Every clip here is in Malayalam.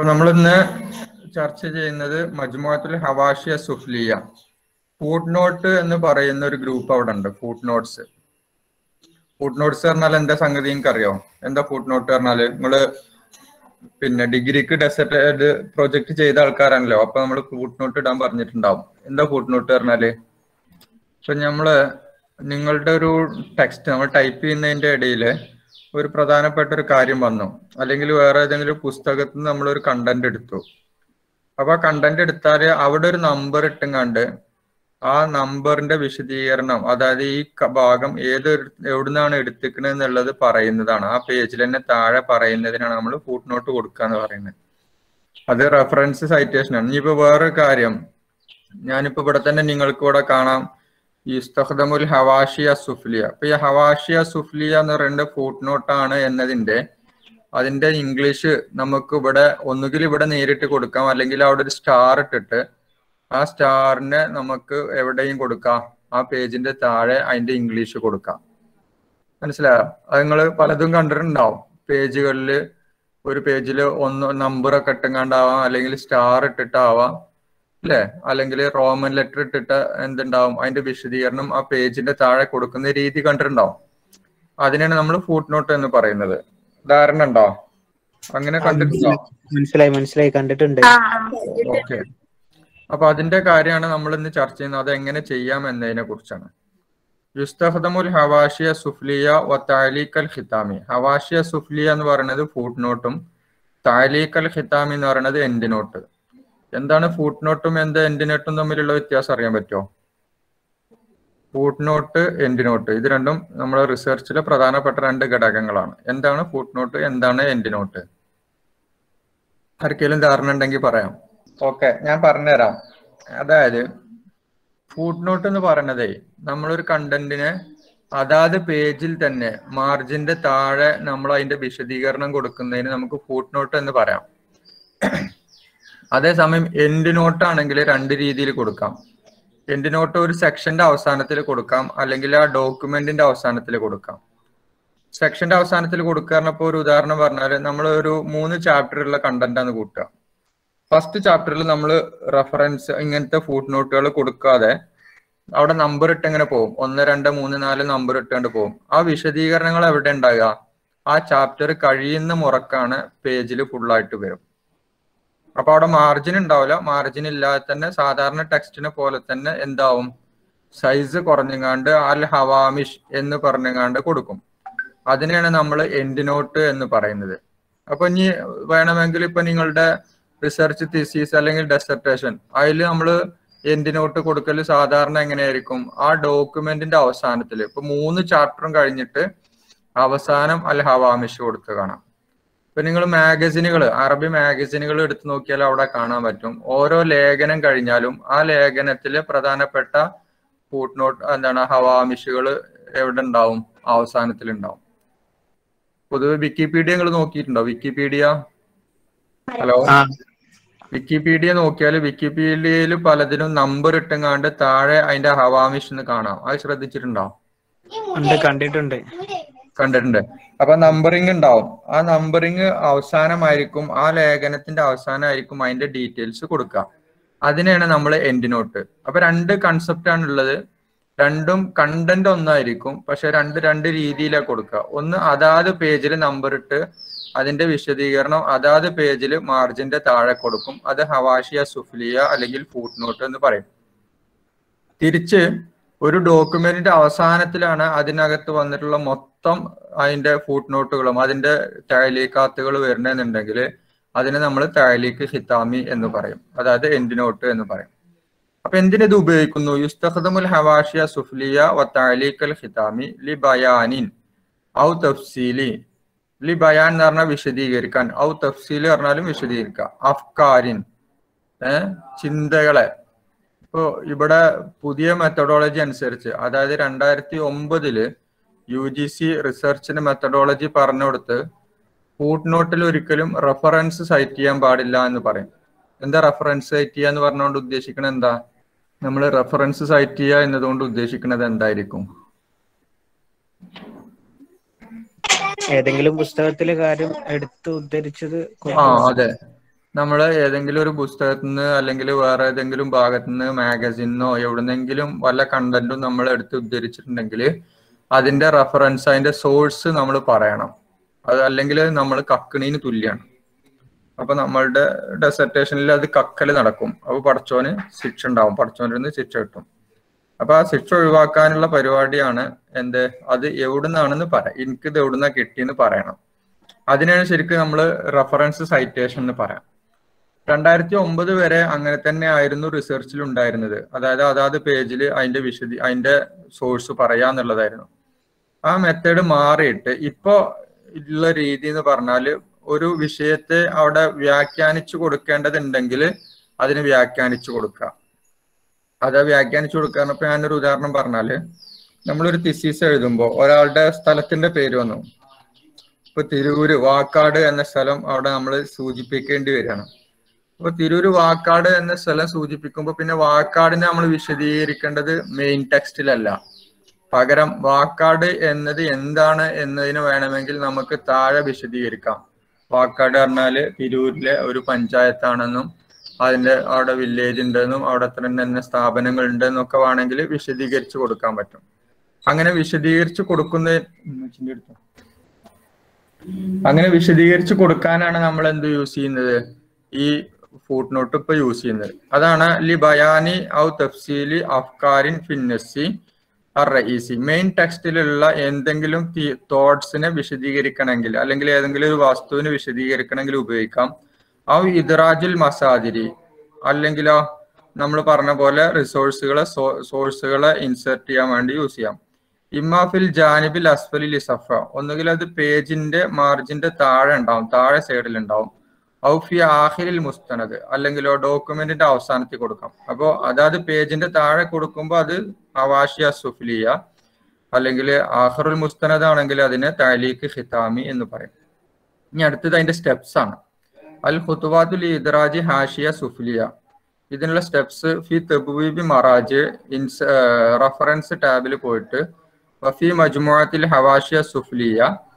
നമ്മളിന്ന് ചർച്ച ചെയ്യുന്നത് മജ്മുഅത്തുൽ ഹവാഷിയ സുഫ്ലിയ ഫുഡ് നോട്ട് എന്ന് പറയുന്ന ഒരു ഗ്രൂപ്പ് അവിടെ ഉണ്ട് ഫുഡ് നോട്ട്സ് ഫുഡ് നോട്ട്സ് പറഞ്ഞാൽ എന്താ സംഗതി നിങ്ങൾക്ക് അറിയോ എന്താ ഫുഡ് നോട്ട് പറഞ്ഞാല് നിങ്ങള് പിന്നെ ഡിഗ്രിക്ക് ഡെസർട്ട് പ്രൊജക്ട് ചെയ്ത ആൾക്കാരാണല്ലോ അപ്പൊ നമ്മൾ ഫുഡ് നോട്ട് ഇടാൻ പറഞ്ഞിട്ടുണ്ടാവും എന്താ ഫുഡ് നോട്ട് പറഞ്ഞാല് ഇപ്പൊ നമ്മള് നിങ്ങളുടെ ഒരു ടെക്സ്റ്റ് നമ്മൾ ടൈപ്പ് ചെയ്യുന്നതിന്റെ ഇടയിൽ ഒരു പ്രധാനപ്പെട്ട ഒരു കാര്യം വന്നു അല്ലെങ്കിൽ വേറെ ഏതെങ്കിലും പുസ്തകത്തിൽ നിന്ന് നമ്മൾ ഒരു കണ്ടന്റ് എടുത്തു അപ്പൊ ആ കണ്ടന്റ് എടുത്താൽ അവിടെ ഒരു നമ്പർ ഇട്ടുങ്ങാണ്ട് ആ നമ്പറിന്റെ വിശദീകരണം അതായത് ഈ ക- ഭാഗം ഏത് എവിടുന്നാണ് എടുത്തിക്കണത് എന്നുള്ളത് പറയുന്നതാണ് ആ പേജിൽ തന്നെ താഴെ പറയുന്നതിനാണ് നമ്മൾ ഫുഡ് നോട്ട് കൊടുക്കുക എന്ന് പറയുന്നത് അത് റെഫറൻസ് സൈറ്റേഷൻ ആണ് ഇനിയിപ്പോ വേറൊരു കാര്യം ഞാനിപ്പോ ഇവിടെ തന്നെ നിങ്ങൾക്ക് ഇവിടെ കാണാം ഇസ്തഖദമുൽ ഹവാഷിയ സുഫ്ലിയ അപ്പൊ ഈ ഹവാഷിയ സുഫ്ലിയ എന്ന് പറയുന്നത് ഫുഡ് നോട്ടാണ് എന്നതിന്റെ അതിന്റെ ഇംഗ്ലീഷ് നമുക്ക് ഇവിടെ ഒന്നുകിൽ ഇവിടെ നേരിട്ട് കൊടുക്കാം അല്ലെങ്കിൽ അവിടെ ഒരു സ്റ്റാർ ഇട്ടിട്ട് ആ സ്റ്റാറിനെ നമുക്ക് എവിടെയും കൊടുക്കാം ആ പേജിന്റെ താഴെ അതിന്റെ ഇംഗ്ലീഷ് കൊടുക്കാം മനസ്സിലായോ അത് നിങ്ങൾ പലതും കണ്ടിട്ടുണ്ടാവും പേജുകളിൽ ഒരു പേജിൽ ഒന്ന് നമ്പർ ഒക്കെ ഇട്ടുങ്ങാണ്ടാവാം അല്ലെങ്കിൽ സ്റ്റാർ ഇട്ടിട്ടാവാം അല്ലേ അല്ലെങ്കിൽ റോമൻ ലെറ്റർ ഇട്ടിട്ട് എന്തുണ്ടാവും അതിന്റെ വിശദീകരണം ആ പേജിന്റെ താഴെ കൊടുക്കുന്ന രീതി കണ്ടിട്ടുണ്ടാവും അതിനാണ് നമ്മൾ ഫുഡ് നോട്ട് എന്ന് പറയുന്നത് ധാരണ ഉണ്ടോ അങ്ങനെ കണ്ടിട്ടുണ്ടോ മനസ്സിലായി മനസ്സിലായി കണ്ടിട്ടുണ്ട് ഓക്കെ അപ്പൊ അതിന്റെ കാര്യമാണ് നമ്മൾ ഇന്ന് ചർച്ച ചെയ്യുന്നത് അത് എങ്ങനെ ചെയ്യാം എന്നതിനെ കുറിച്ചാണ് യുസ്തഖദമുൽ ഹവാഷിയ സുഫ്ലിയ വ താലീക്കൽ ഖിത്താമി ഹവാഷിയ സുഫ്ലിയ എന്ന് പറയുന്നത് ഫുഡ് നോട്ടും താലീക്കൽ ഖിത്താമി എന്ന് പറയുന്നത് എൻഡ് നോട്ട് എന്താണ് ഫുഡ് നോട്ടും എന്ത് എൻഡ് നോട്ടും തമ്മിലുള്ള വ്യത്യാസം അറിയാൻ പറ്റുമോ ഫുഡ് നോട്ട് എൻഡ് നോട്ട് ഇത് രണ്ടും നമ്മുടെ റിസർച്ചിലെ പ്രധാനപ്പെട്ട രണ്ട് ഘടകങ്ങളാണ് എന്താണ് ഫുഡ് നോട്ട് എന്താണ് എൻഡ് നോട്ട് ആർക്കെങ്കിലും ധാരണ ഉണ്ടെങ്കിൽ പറയാം ഓക്കെ ഞാൻ പറഞ്ഞുതരാം അതായത് ഫുഡ് നോട്ട് എന്ന് പറയുന്നതേ നമ്മളൊരു കണ്ടന്റിനെ അതാത് പേജിൽ തന്നെ മാർജിന്റെ താഴെ നമ്മൾ അതിന്റെ വിശദീകരണം കൊടുക്കുന്നതിന് നമുക്ക് ഫുഡ് നോട്ട് എന്ന് പറയാം അതേസമയം എൻഡ് നോട്ട് ആണെങ്കിൽ രണ്ട് രീതിയിൽ കൊടുക്കാം എൻഡ് നോട്ട് ഒരു സെക്ഷന്റെ അവസാനത്തിൽ കൊടുക്കാം അല്ലെങ്കിൽ ആ ഡോക്യുമെന്റിന്റെ അവസാനത്തിൽ കൊടുക്കാം സെക്ഷന്റെ അവസാനത്തിൽ കൊടുക്കാറിനപ്പോ ഒരു ഉദാഹരണം പറഞ്ഞാൽ നമ്മൾ ഒരു മൂന്ന് ചാപ്റ്ററുള്ള കണ്ടന്റ് ആണ് കൂട്ടുക ഫസ്റ്റ് ചാപ്റ്ററിൽ നമ്മൾ റെഫറൻസ് ഇങ്ങനത്തെ ഫുഡ് നോട്ടുകൾ കൊടുക്കാതെ അവിടെ നമ്പർ ഇട്ട് ഇങ്ങനെ പോകും ഒന്ന് രണ്ട് മൂന്ന് നാല് നമ്പർ ഇട്ടുകൊണ്ട് പോകും ആ വിശദീകരണങ്ങൾ എവിടെ ഉണ്ടാകുക ആ ചാപ്റ്റർ കഴിയുന്ന മുറക്കാണ് പേജിൽ ഫുള്ളായിട്ട് വരും അപ്പൊ അവിടെ മാർജിൻ ഉണ്ടാവില്ല മാർജിൻ ഇല്ലാതെ തന്നെ സാധാരണ ടെക്സ്റ്റിനെ പോലെ തന്നെ എന്താവും സൈസ് കുറഞ്ഞങ്ങാണ്ട് അൽ ഹവാമിഷ് എന്ന് പറഞ്ഞങ്ങാണ്ട് കൊടുക്കും അതിനെയാണ് നമ്മൾ എൻഡ് നോട്ട് എന്ന് പറയുന്നത് അപ്പൊ ഇനി വേണമെങ്കിൽ ഇപ്പൊ നിങ്ങളുടെ റിസർച്ച് തീസീസ് അല്ലെങ്കിൽ ഡെസർട്ടേഷൻ അതിൽ നമ്മൾ എൻഡ് നോട്ട് കൊടുക്കൽ സാധാരണ എങ്ങനെയായിരിക്കും ആ ഡോക്യുമെന്റിന്റെ അവസാനത്തിൽ ഇപ്പൊ മൂന്ന് ചാപ്റ്ററും കഴിഞ്ഞിട്ട് അവസാനം അൽ ഹവാമിഷ് കൊടുത്ത് കാണാം ഇപ്പൊ നിങ്ങൾ മാഗസിനുകൾ അറബി മാഗസിനുകൾ എടുത്തു നോക്കിയാൽ അവിടെ കാണാൻ പറ്റും ഓരോ ലേഖനം കഴിഞ്ഞാലും ആ ലേഖനത്തിലെ പ്രധാനപ്പെട്ട ഫുഡ് നോട്ട് എന്താണ് ഹവാമിഷുകൾ എവിടെ ഉണ്ടാവും അവസാനത്തിൽ ഉണ്ടാവും പൊതുവെ വിക്കിപീഡിയ നിങ്ങൾ നോക്കിയിട്ടുണ്ടോ വിക്കിപീഡിയ ഹലോ ആ വിക്കിപീഡിയ നോക്കിയാൽ വിക്കിപീഡിയയിൽ പലതിനും നമ്പർ ഇട്ടുങ്ങാണ്ട് താഴെ അതിന്റെ ഹവാമിഷ് എന്ന് കാണാം അത് ശ്രദ്ധിച്ചിട്ടുണ്ടോ ഉണ്ട് കണ്ടിട്ടുണ്ട് കണ്ടിട്ടുണ്ട് അപ്പൊ നമ്പറിങ് ഉണ്ടാവും ആ നമ്പറിങ് അവസാനമായിരിക്കും ആ ലേഖനത്തിന്റെ അവസാനമായിരിക്കും അതിന്റെ ഡീറ്റെയിൽസ് കൊടുക്കുക അതിനെയാണ് നമ്മൾ എൻഡ് നോട്ട് അപ്പൊ രണ്ട് കൺസെപ്റ്റ് ആണ് ഉള്ളത് രണ്ടും കണ്ടന്റ് ഒന്നായിരിക്കും പക്ഷെ രണ്ട് രണ്ട് രീതിയിലാണ് കൊടുക്കുക ഒന്ന് അതാത് പേജിൽ നമ്പർ ഇട്ട് അതിന്റെ വിശദീകരണം അതാത് പേജിൽ മാർജിന്റെ താഴെ കൊടുക്കും അത് ഹവാഷിയ സുഫ്ലിയ അല്ലെങ്കിൽ ഫുഡ് നോട്ട് എന്ന് പറയും തിരിച്ച് ഒരു ഡോക്യുമെന്റിന്റെ അവസാനത്തിലാണ് അതിനകത്ത് വന്നിട്ടുള്ള മൊത്തം അതിന്റെ ഫുഡ് നോട്ടുകളും അതിന്റെ താലീക്കാത്തുകൾ വരണമെന്നുണ്ടെങ്കിൽ അതിനെ നമ്മൾ താലീക്ക് ഹിത്താമി എന്ന് പറയും അതായത് എൻഡ് നോട്ട് എന്ന് പറയും അപ്പൊ എന്തിനത് ഉപയോഗിക്കുന്നു യുസ്തഖദമുൽ ഹവാഷിയ സുഫ്ലിയ വ താലീക്കൽ ഹിതാമി ലി ബയാനിൻ ഔ തഫ്സീലി ലി ബയാൻ എന്ന് പറഞ്ഞാൽ വിശദീകരിക്കാൻ ഔ തഫ്സീലി പറഞ്ഞാലും വിശദീകരിക്കാം അഫ്കാരിൻ ഏഹ് ചിന്തകളെ ഇപ്പോ ഇവിടെ പുതിയ മെത്തഡോളജി അനുസരിച്ച് അതായത് രണ്ടായിരത്തി ഒമ്പതില് യു ജി സി റിസർച്ചിന് മെത്തഡോളജി പറഞ്ഞു കൊടുത്ത് ഫുഡ് നോട്ടിൽ ഒരിക്കലും റെഫറൻസ് സൈറ്റ് ചെയ്യാൻ പാടില്ല എന്ന് പറയും എന്താ റെഫറൻസ് സൈറ്റ് ചെയ്യുക എന്ന് പറഞ്ഞുകൊണ്ട് ഉദ്ദേശിക്കുന്നത് എന്താ നമ്മൾ റെഫറൻസ് സൈറ്റ് ചെയ്യുക എന്നതുകൊണ്ട് ഉദ്ദേശിക്കുന്നത് എന്തായിരിക്കും ഏതെങ്കിലും പുസ്തകത്തിലെ കാര്യം എടുത്ത് ഉദ്ധരിച്ചത് ആ അതെ നമ്മൾ ഏതെങ്കിലും ഒരു പുസ്തകത്തിൽ നിന്ന് അല്ലെങ്കിൽ വേറെ ഏതെങ്കിലും ഭാഗത്തു നിന്ന് മാഗസിനോ എവിടുന്നെങ്കിലും വല്ല കണ്ടന്റും നമ്മൾ എടുത്ത് ഉദ്ധരിച്ചിട്ടുണ്ടെങ്കിൽ അതിന്റെ റെഫറൻസ് അതിന്റെ സോഴ്സ് നമ്മൾ പറയണം അത് അല്ലെങ്കിൽ നമ്മൾ കക്കണീന് തുല്യാണ് അപ്പൊ നമ്മളുടെ ഡെസർട്ടേഷനിൽ അത് കക്കല് നടക്കും അപ്പൊ പടച്ചോന് ശിക്ഷ ഉണ്ടാവും പടച്ചോനിൽ നിന്ന് ശിക്ഷ കിട്ടും അപ്പൊ ആ ശിക്ഷ ഒഴിവാക്കാനുള്ള പരിപാടിയാണ് എന്ത് അത് എവിടുന്നാണെന്ന് പറ എനിക്കിത് എവിടുന്നാ കിട്ടിയെന്ന് പറയണം അതിനാണ് ശരിക്കും നമ്മൾ റെഫറൻസ് സൈറ്റേഷൻ എന്ന് പറയാം രണ്ടായിരത്തി ഒമ്പത് വരെ അങ്ങനെ തന്നെ ആയിരുന്നു റിസർച്ചിൽ ഉണ്ടായിരുന്നത് അതായത് അതാത് പേജിൽ അതിന്റെ വിശദി അതിന്റെ സോഴ്സ് പറയാന്നുള്ളതായിരുന്നു ആ മെത്തേഡ് മാറിയിട്ട് ഇപ്പോ ഉള്ള രീതി എന്ന് പറഞ്ഞാല് ഒരു വിഷയത്തെ അവിടെ വ്യാഖ്യാനിച്ചു കൊടുക്കേണ്ടതുണ്ടെങ്കിൽ അതിന് വ്യാഖ്യാനിച്ചു കൊടുക്കുക അത് വ്യാഖ്യാനിച്ചു കൊടുക്കുക ഇപ്പൊ ഞാനൊരു ഉദാഹരണം പറഞ്ഞാല് നമ്മളൊരു തിസീസ് എഴുതുമ്പോൾ ഒരാളുടെ സ്ഥലത്തിന്റെ പേര് വന്നു ഇപ്പൊ തിരൂര് വാക്കാട് എന്ന സ്ഥലം അവിടെ നമ്മൾ സൂചിപ്പിക്കേണ്ടി വരികയാണ് അപ്പൊ തിരൂര് വാക്കാട് എന്ന സ്ഥലം സൂചിപ്പിക്കുമ്പോൾ പിന്നെ വാക്കാടിനെ നമ്മൾ വിശദീകരിക്കേണ്ടത് മെയിൻ ടെക്സ്റ്റിലല്ല പകരം വാക്കാട് എന്നത് എന്താണ് എന്നതിന് വേണമെങ്കിൽ നമുക്ക് താഴെ വിശദീകരിക്കാം വാക്കാട് പറഞ്ഞാല് തിരൂരിലെ ഒരു പഞ്ചായത്താണെന്നും അതിന്റെ അവിടെ വില്ലേജ് ഉണ്ടെന്നും അവിടെ അത്ര തന്നെ സ്ഥാപനങ്ങൾ ഉണ്ടെന്നൊക്കെ വേണമെങ്കിൽ വിശദീകരിച്ചു കൊടുക്കാൻ പറ്റും അങ്ങനെ വിശദീകരിച്ചു കൊടുക്കുന്ന ഉമ്മച്ചിന്റെ അടുത്തോ? അങ്ങനെ വിശദീകരിച്ചു കൊടുക്കാനാണ് നമ്മൾ എന്ത് യൂസ് ചെയ്യുന്നത് ഈ ഫുട് നോട്ട് ഇപ്പൊ യൂസ് ചെയ്യുന്നത് അതാണ് ലി ബയാനി ഔ തഫ്സീലി അഫ്കാരിൻ ഫിന്നസി റഈസി മെയിൻ ടെക്സ്റ്റിലുള്ള എന്തെങ്കിലും തോട്ട്സിനെ വിശദീകരിക്കണമെങ്കിൽ അല്ലെങ്കിൽ ഏതെങ്കിലും ഒരു വസ്തുവിനെ വിശദീകരിക്കണമെങ്കിൽ ഉപയോഗിക്കാം ഔ ഇദ്റാജുൽ മസാദിരി അല്ലെങ്കിലോ നമ്മൾ പറഞ്ഞ പോലെ റിസോഴ്സുകളെ സോഴ്സുകളെ ഇൻസേർട്ട് ചെയ്യാൻ വേണ്ടി യൂസ് ചെയ്യാം ഇമ്മാഫിൽ ജാനിബിൽ അസ്ഫലിൽ ഇസഫ ഒന്നുകിൽ അത് പേജിന്റെ മാർജിന്റെ താഴെ ഉണ്ടാവും താഴെ സൈഡിൽ ഉണ്ടാവും ഔഫി ആഹിരിൽ മുസ്തനദ് അല്ലെങ്കിലോ ഡോക്യുമെന്റിന്റെ അവസാനത്തിൽ കൊടുക്കാം അപ്പോൾ അതായത് പേജിന്റെ താഴെ കൊടുക്കുമ്പോൾ അത് അവാഷിയ സുഫ്ലിയ അല്ലെങ്കിൽ ആഹറുൽ മുസ്തനദ് ആണെങ്കിൽ അതിനെ താലീഖ് ഖിതാമി എന്ന് പറയും ഇനി അടുത്തത് അതിന്റെ സ്റ്റെപ്സ് ആണ് അൽ ഖുത്തുവാത്തുൽ ഇദ്രാജി ഹാഷിയ സുഫ്ലിയ ഇതിനുള്ള സ്റ്റെപ്സ് ഫി തെബുബി മറാജ് ഇൻസ് റഫറൻസ് ടാബിൽ പോയിട്ട് വഫി മജ്മുഅത്തിൽ ഹവാഷിയ സുഫ്ലിയ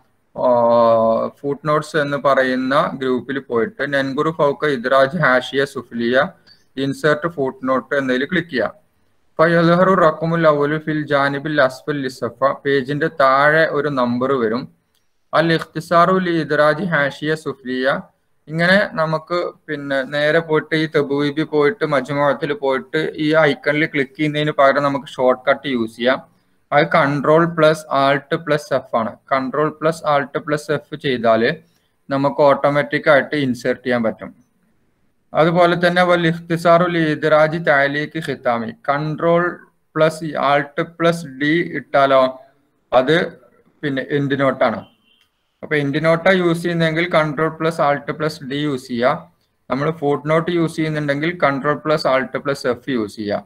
ഫുട് നോട്ട്സ് എന്ന് പറയുന്ന ഗ്രൂപ്പിൽ പോയിട്ട് നെൻഗുറു ഫൗക്ക ഇദ്രാജ് ഹാഷിയ സുഫ്ലിയ ഇൻസേർട്ട് ഫുട് നോട്ട് എന്നതിൽ ക്ലിക്ക് ചെയ്യാം ഫയൽഹറു റക്കുമുൽ അവലു ഫിൽ ജാനിബിൽ അസ്ഫൽ ലിസഫ പേജിന്റെ താഴെ ഒരു നമ്പർ വരും അൽ ഇഖ്തിസാറു ലി ഇദ്രാജ് ഹാഷിയ സുഫ്ലിയ ഇങ്ങനെ നമുക്ക് പിന്നെ നേരെ പോയിട്ട് ഈ തെബുബി പോയിട്ട് മജുമുഅത്തിൽ പോയിട്ട് ഈ ഐക്കണിൽ ക്ലിക്ക് ചെയ്യുന്നതിന് പകരം നമുക്ക് ഷോർട്ട് കട്ട് യൂസ് ചെയ്യാം അത് control plus alt plus F ആണ് control plus alt plus F ചെയ്താൽ നമുക്ക് ഓട്ടോമാറ്റിക് ആയിട്ട് ഇൻസേർട്ട് ചെയ്യാൻ പറ്റും അതുപോലെ തന്നെ വൽ ഇഖ്തിസാറുൽ ഇദ്രാജി താലീക്ക് ഖിത്താമി control plus alt plus D ഇട്ടാലോ അത് പിന്നെ എൻഡ് നോട്ടാണ് അപ്പൊ എൻഡ് നോട്ടാ യൂസ് ചെയ്യുന്നെങ്കിൽ control plus alt plus D use ചെയ്യുക നമ്മൾ ഫുട് നോട്ട് യൂസ് ചെയ്യുന്നുണ്ടെങ്കിൽ control plus alt plus F use ചെയ്യുക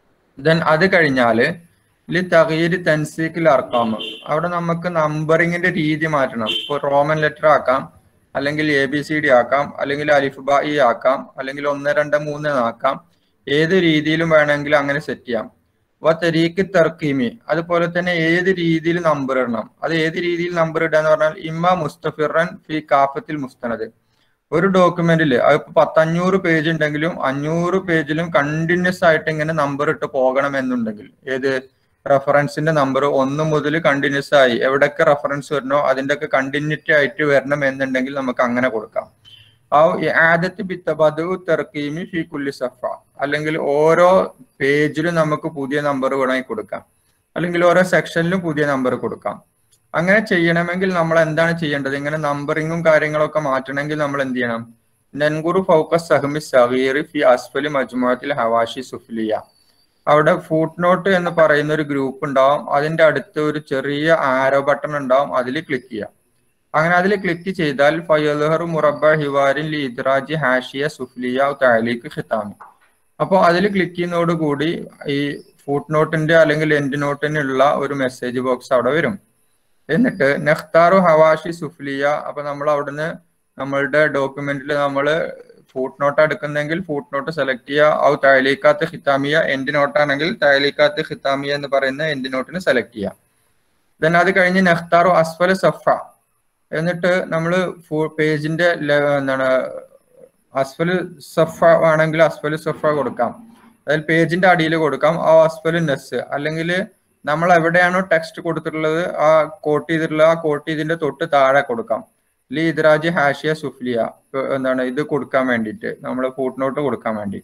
ദെൻ അത് കഴിഞ്ഞാല് ലി തകീര് തൻസീക്കിൽ അർക്കാം അവിടെ നമുക്ക് നമ്പറിങ്ങിന്റെ രീതി മാറ്റണം ഇപ്പോൾ റോമൻ ലെറ്റർ ആക്കാം അല്ലെങ്കിൽ എ ബി സി ഡി ആക്കാം അല്ലെങ്കിൽ അലിഫ് ബ ഇ ആക്കാം അല്ലെങ്കിൽ ഒന്ന് രണ്ട് മൂന്ന് ആക്കാം ഏത് രീതിയിലും വേണമെങ്കിൽ അങ്ങനെ സെറ്റ് ചെയ്യാം വ തെരീക്ക് തർക്കീമി അതുപോലെ തന്നെ ഏത് രീതിയിൽ നമ്പർ ഇടണം അത് ഏത് രീതിയിൽ നമ്പർ ഇടുക എന്ന് പറഞ്ഞാൽ ഇമ്മ മുസ്തഫിറൻ ഫി കാഫത്തിൽ മുസ്തനദ് ഒരു ഡോക്യുമെന്റിൽ അതിപ്പോ പത്തഞ്ഞൂറ് പേജ് ഉണ്ടെങ്കിലും അഞ്ഞൂറ് പേജിലും കണ്ടിന്യൂസ് ആയിട്ട് ഇങ്ങനെ നമ്പർ ഇട്ട് പോകണം എന്നുണ്ടെങ്കിൽ ഏത് റെഫറൻസിന്റെ നമ്പർ ഒന്ന് മുതൽ കണ്ടിന്യൂസ് ആയി എവിടെയൊക്കെ റെഫറൻസ് വരണോ അതിന്റെ ഒക്കെ കണ്ടിന്യൂറ്റി ആയിട്ട് വരണം എന്നുണ്ടെങ്കിൽ നമുക്ക് അങ്ങനെ കൊടുക്കാം ആ ആദത്ത് ബിത്തബദു തെർക്കീമി ഫി കുല്ലി സഫ അല്ലെങ്കിൽ ഓരോ പേജിലും നമുക്ക് പുതിയ നമ്പർ വേണമെങ്കിൽ കൊടുക്കാം അല്ലെങ്കിൽ ഓരോ സെക്ഷനിലും പുതിയ നമ്പർ കൊടുക്കാം അങ്ങനെ ചെയ്യണമെങ്കിൽ നമ്മൾ എന്താണ് ചെയ്യേണ്ടത് ഇങ്ങനെ നമ്പറിങ്ങും കാര്യങ്ങളൊക്കെ മാറ്റണമെങ്കിൽ നമ്മൾ എന്ത് ചെയ്യണം നൻഗുറു ഫൗക്കസ് സഹമി സഹീർ ഫി അസ്ഫലി മജ്മുഅത്തിൽ ഹവാഷി സുഫ്ലിയ അവിടെ ഫുട് നോട്ട് എന്ന് പറയുന്ന ഒരു ഗ്രൂപ്പ് ഉണ്ടാവും അതിന്റെ അടുത്ത് ഒരു ചെറിയ ആരോ ബട്ടൺ ഉണ്ടാവും അതിൽ ക്ലിക്ക് ചെയ്യാം അങ്ങനെ അതിൽ ക്ലിക്ക് ചെയ്താൽ ഫയൽഹർ മുറബ ഹിവാരിൻ ലി ഇദ്രാജി ഹാഷിയ സുഫ്ലിയ താലീക്ക് ഖിത്താമി അപ്പോൾ അതിൽ ക്ലിക്ക് ചെയ്യുന്നതോടുകൂടി ഈ ഫുട് നോട്ടിന്റെ അല്ലെങ്കിൽ എൻഡ് നോട്ടിനുള്ള ഒരു മെസ്സേജ് ബോക്സ് അവിടെ വരും എന്നിട്ട് നെഖ്താറു ഹവാഷി സുഫ്ലിയ അപ്പൊ നമ്മൾ അവിടുന്ന് നമ്മളുടെ ഡോക്യുമെന്റിൽ നമ്മൾ ഫുട് നോട്ട് എടുക്കുന്നെങ്കിൽ ഫുട് നോട്ട് സെലക്ട് ചെയ്യുക ഔ തയലീക്കാത്ത് ഹിത്താമിയ എൻഡ് നോട്ടാണെങ്കിൽ തയലീക്കാത്ത് ഹിത്താമിയ എന്ന് പറയുന്ന എൻഡ് നോട്ടിന് സെലക്ട് ചെയ്യുക ദെൻ അത് കഴിഞ്ഞ് നെഖ്താറു അസ്ഫല സഫ എന്നിട്ട് നമ്മൾ പേജിന്റെ എന്താണ് അസ്ഫലു സഫ ആണെങ്കിൽ അസ്ഫലു സഫ കൊടുക്കാം അതിൽ പേജിന്റെ അടിയിൽ കൊടുക്കാം ആ അസ്ഫലു നെസ് അല്ലെങ്കിൽ നമ്മൾ എവിടെയാണോ ടെക്സ്റ്റ് കൊടുത്തിട്ടുള്ളത് ആ കോട്ട് ചെയ്തിട്ടുള്ള ആ കോട്ട് ചെയ്തിന്റെ തൊട്ട് താഴെ കൊടുക്കാം ലി ഇദ്രാജ് ഹാഷിയ സുഫ്ലിയ ഇപ്പൊ എന്താണ് ഇത് കൊടുക്കാൻ വേണ്ടിയിട്ട് നമ്മൾ ഫൂട്ട് നോട്ട് കൊടുക്കാൻ വേണ്ടി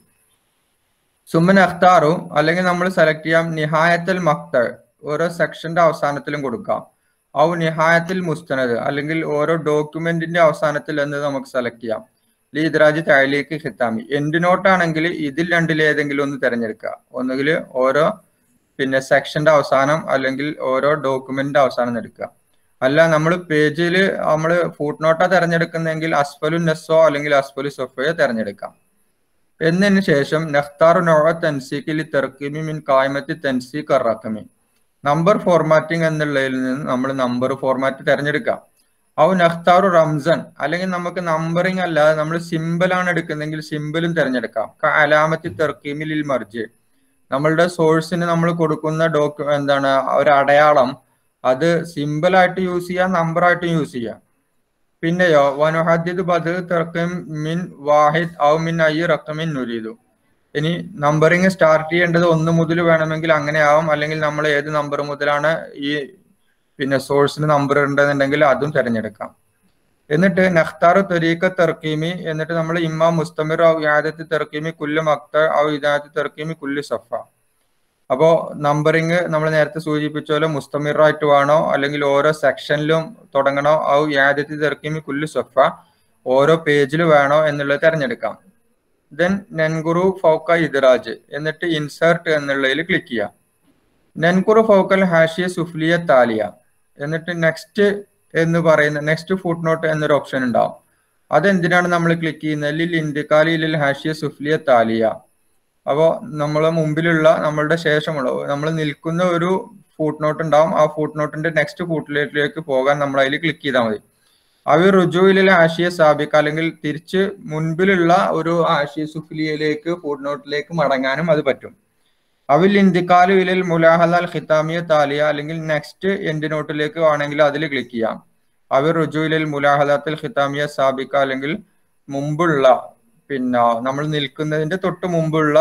സുമൻ അഖ്താറു അല്ലെങ്കിൽ നമ്മൾ സെലക്ട് ചെയ്യാം നിഹായത്തൽ മക്ത ഓരോ സെക്ഷന്റെ അവസാനത്തിലും കൊടുക്കാം ഔ നിഹായത്തിൽ മുസ്തനത് അല്ലെങ്കിൽ ഓരോ ഡോക്യുമെന്റിന്റെ അവസാനത്തിൽ എന്ന് നമുക്ക് സെലക്ട് ചെയ്യാം ലി ഇദ്രാജ് താഴിലേക്ക് ഹിത്താമി എൻഡ് നോട്ട് ആണെങ്കിൽ ഇതിൽ രണ്ടിൽ ഏതെങ്കിലും ഒന്ന് തിരഞ്ഞെടുക്കുക ഒന്നുകിൽ ഓരോ പിന്നെ സെക്ഷന്റെ അവസാനം അല്ലെങ്കിൽ ഓരോ ഡോക്യുമെന്റിന്റെ അവസാനം എടുക്കുക അല്ല നമ്മൾ പേജിൽ നമ്മൾ ഫൂട്ട് നോട്ടാ തിരഞ്ഞെടുക്കുന്നെങ്കിൽ അസ്ഫലു നെസ്സോ അല്ലെങ്കിൽ അസ്ഫലു സൊഫയോ തിരഞ്ഞെടുക്കാം എന്നതിന് ശേഷം നെഖ്താറു നോവ തൻസീഖിൽ തെർക്കിമി മിൻ കായ്മത്തി തൻസീഖ് റക്കമി നമ്പർ ഫോർമാറ്റിംഗ് എന്നുള്ളതിൽ നിന്ന് നമ്മൾ നമ്പർ ഫോർമാറ്റ് തിരഞ്ഞെടുക്കാം ഔ നഖ്താറു റംസൻ അല്ലെങ്കിൽ നമുക്ക് നമ്പറിംഗ് അല്ലാതെ നമ്മൾ സിമ്പിൾ ആണ് എടുക്കുന്നെങ്കിൽ സിമ്പിളും തിരഞ്ഞെടുക്കാം അലാമത്തി തെർക്കീമിൽ മർജ് നമ്മളുടെ സോഴ്സിന് നമ്മൾ കൊടുക്കുന്ന ഡോക്യു എന്താണ് ഒരു അടയാളം അത് സിമ്പിൾ ആയിട്ട് യൂസ് ചെയ്യാം നമ്പർ ആയിട്ട് യൂസ് ചെയ്യാം പിന്നെയോ വനുഹദ്യത് ബദ് തെർക്കും മിൻ വാഹിദ് ഔ മിൻ ഐ റക്കമിൻ നുരീദു ഇനി നമ്പറിങ് സ്റ്റാർട്ട് ചെയ്യേണ്ടത് ഒന്ന് മുതൽ വേണമെങ്കിൽ അങ്ങനെ ആവാം അല്ലെങ്കിൽ നമ്മൾ ഏത് നമ്പർ മുതലാണ് ഈ പിന്നെ സോഴ്സിന് നമ്പർ ഉണ്ടെന്നുണ്ടെങ്കിൽ അതും തിരഞ്ഞെടുക്കാം എന്നിട്ട് നഖ്താർ ത്വരീക്ക തെർക്കീമി എന്നിട്ട് നമ്മൾ ഇമ്മ മുസ്തമിർ ഔ യാദത്ത് തെർക്കീമി കുല്ലു മക്തർ ഔ ഇദാത്ത് തെർക്കീമി കുല്ലു സഫ അപ്പോ നമ്പറിങ് നമ്മൾ നേരത്തെ സൂചിപ്പിച്ച പോലെ മുസ്തമിറായിട്ട് വേണോ അല്ലെങ്കിൽ ഓരോ സെക്ഷനിലും തുടങ്ങണോ ഔ യാദത്ത് തെർക്കീമി കുല്ലു സഫ ഓരോ പേജിൽ വേണോ എന്നുള്ളത് തിരഞ്ഞെടുക്കാം ദെൻ നെൻഗുറു ഫൗക്ക ഇദ്രാജ് എന്നിട്ട് ഇൻസേർട്ട് എന്നുള്ളതിൽ ക്ലിക്ക് ചെയ്യാം നെൻകുറു ഫൗക്കൽ ഹാഷിയ സുഫ്ലിയ താലിയ എന്നിട്ട് നെക്സ്റ്റ് എന്ന് പറയുന്ന നെക്സ്റ്റ് ഫുഡ് നോട്ട് എന്നൊരു ഓപ്ഷൻ ഉണ്ടാവും അതെന്തിനാണ് നമ്മൾ ക്ലിക്ക് ചെയ്യുന്നത് ലിൽ ഇന്ത്യക്കാലിൽ ഹാഷിയ സുഫ്ലിയ താലിയ അപ്പോൾ നമ്മളെ മുമ്പിലുള്ള നമ്മളുടെ ശേഷമുള്ള നമ്മൾ നിൽക്കുന്ന ഒരു ഫുഡ് നോട്ട് ഉണ്ടാവും ആ ഫുഡ് നോട്ടിന്റെ നെക്സ്റ്റ് ഫുട്ടിലേക്ക് പോകാൻ നമ്മൾ അതിൽ ക്ലിക്ക് ചെയ്താൽ മതി അവ റുജുവിലെ ആശയ സാബിക്ക് അല്ലെങ്കിൽ തിരിച്ച് മുൻപിലുള്ള ഒരു ആശയ സുഫ്ലിയയിലേക്ക് ഫുഡ് നോട്ടിലേക്ക് മടങ്ങാനും അത് പറ്റും അവിൽ ഇന്ത്യക്കാലു ഇലിൽ മുലാഹലാൽ ഖിത്താമിയ താലിയ അല്ലെങ്കിൽ നെക്സ്റ്റ് എൻഡ് നോട്ടിലേക്ക് വേണമെങ്കിൽ അതിൽ ക്ലിക്ക് ചെയ്യാം അവർ റുജുവിലിൽ മുലാഹലാത്തിൽ ഖിത്താമിയ സാബിക്ക അല്ലെങ്കിൽ മുമ്പുള്ള പിന്നെ നമ്മൾ നിൽക്കുന്നതിന്റെ തൊട്ട് മുമ്പുള്ള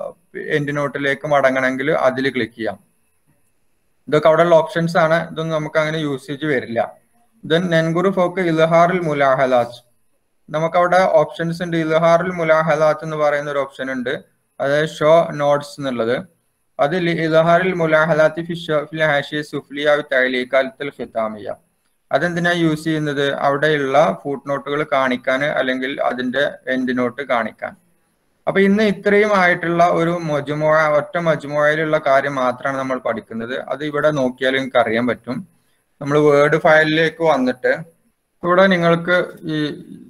എൻഡ് നോട്ടിലേക്ക് മടങ്ങണമെങ്കിൽ അതിൽ ക്ലിക്ക് ചെയ്യാം ഇതൊക്കെ അവിടെയുള്ള ഓപ്ഷൻസ് ആണ് ഇതൊന്നും നമുക്ക് അങ്ങനെ യൂസേജ് വരില്ല ദെൻ നെൻഗുറു ഫോക്ക് ഇൽഹാറിൽ മുലാഹലാത്ത് നമുക്ക് അവിടെ ഓപ്ഷൻസ് ഉണ്ട് ഇൽഹാറിൽ മുലാഹലാത്ത് എന്ന് പറയുന്ന ഒരു ഓപ്ഷൻ ഉണ്ട് അതായത് ഷോ നോട്ട്സ് എന്നുള്ളത് അതിൽ ഇൽഹാറിൽ മുലാഹലാത്തി ഫിൽ ഹാഷിയ സുഫ്ലിയ തൈലീക്കാലത്തിൽ ഖിത്താമിയ അതെന്തിനാ യൂസ് ചെയ്യുന്നത് അവിടെയുള്ള ഫുഡ് നോട്ടുകൾ കാണിക്കാൻ അല്ലെങ്കിൽ അതിന്റെ എൻഡ് നോട്ട് കാണിക്കാൻ അപ്പൊ ഇന്ന് ഇത്രയും ആയിട്ടുള്ള ഒരു മജുമോയ ഒറ്റ മജുമോയിലുള്ള കാര്യം മാത്രമാണ് നമ്മൾ പഠിക്കുന്നത് അത് ഇവിടെ നോക്കിയാൽ നിങ്ങൾക്ക് അറിയാൻ പറ്റും നമ്മൾ വേർഡ് ഫയലിലേക്ക് വന്നിട്ട് ഇവിടെ നിങ്ങൾക്ക് ഈ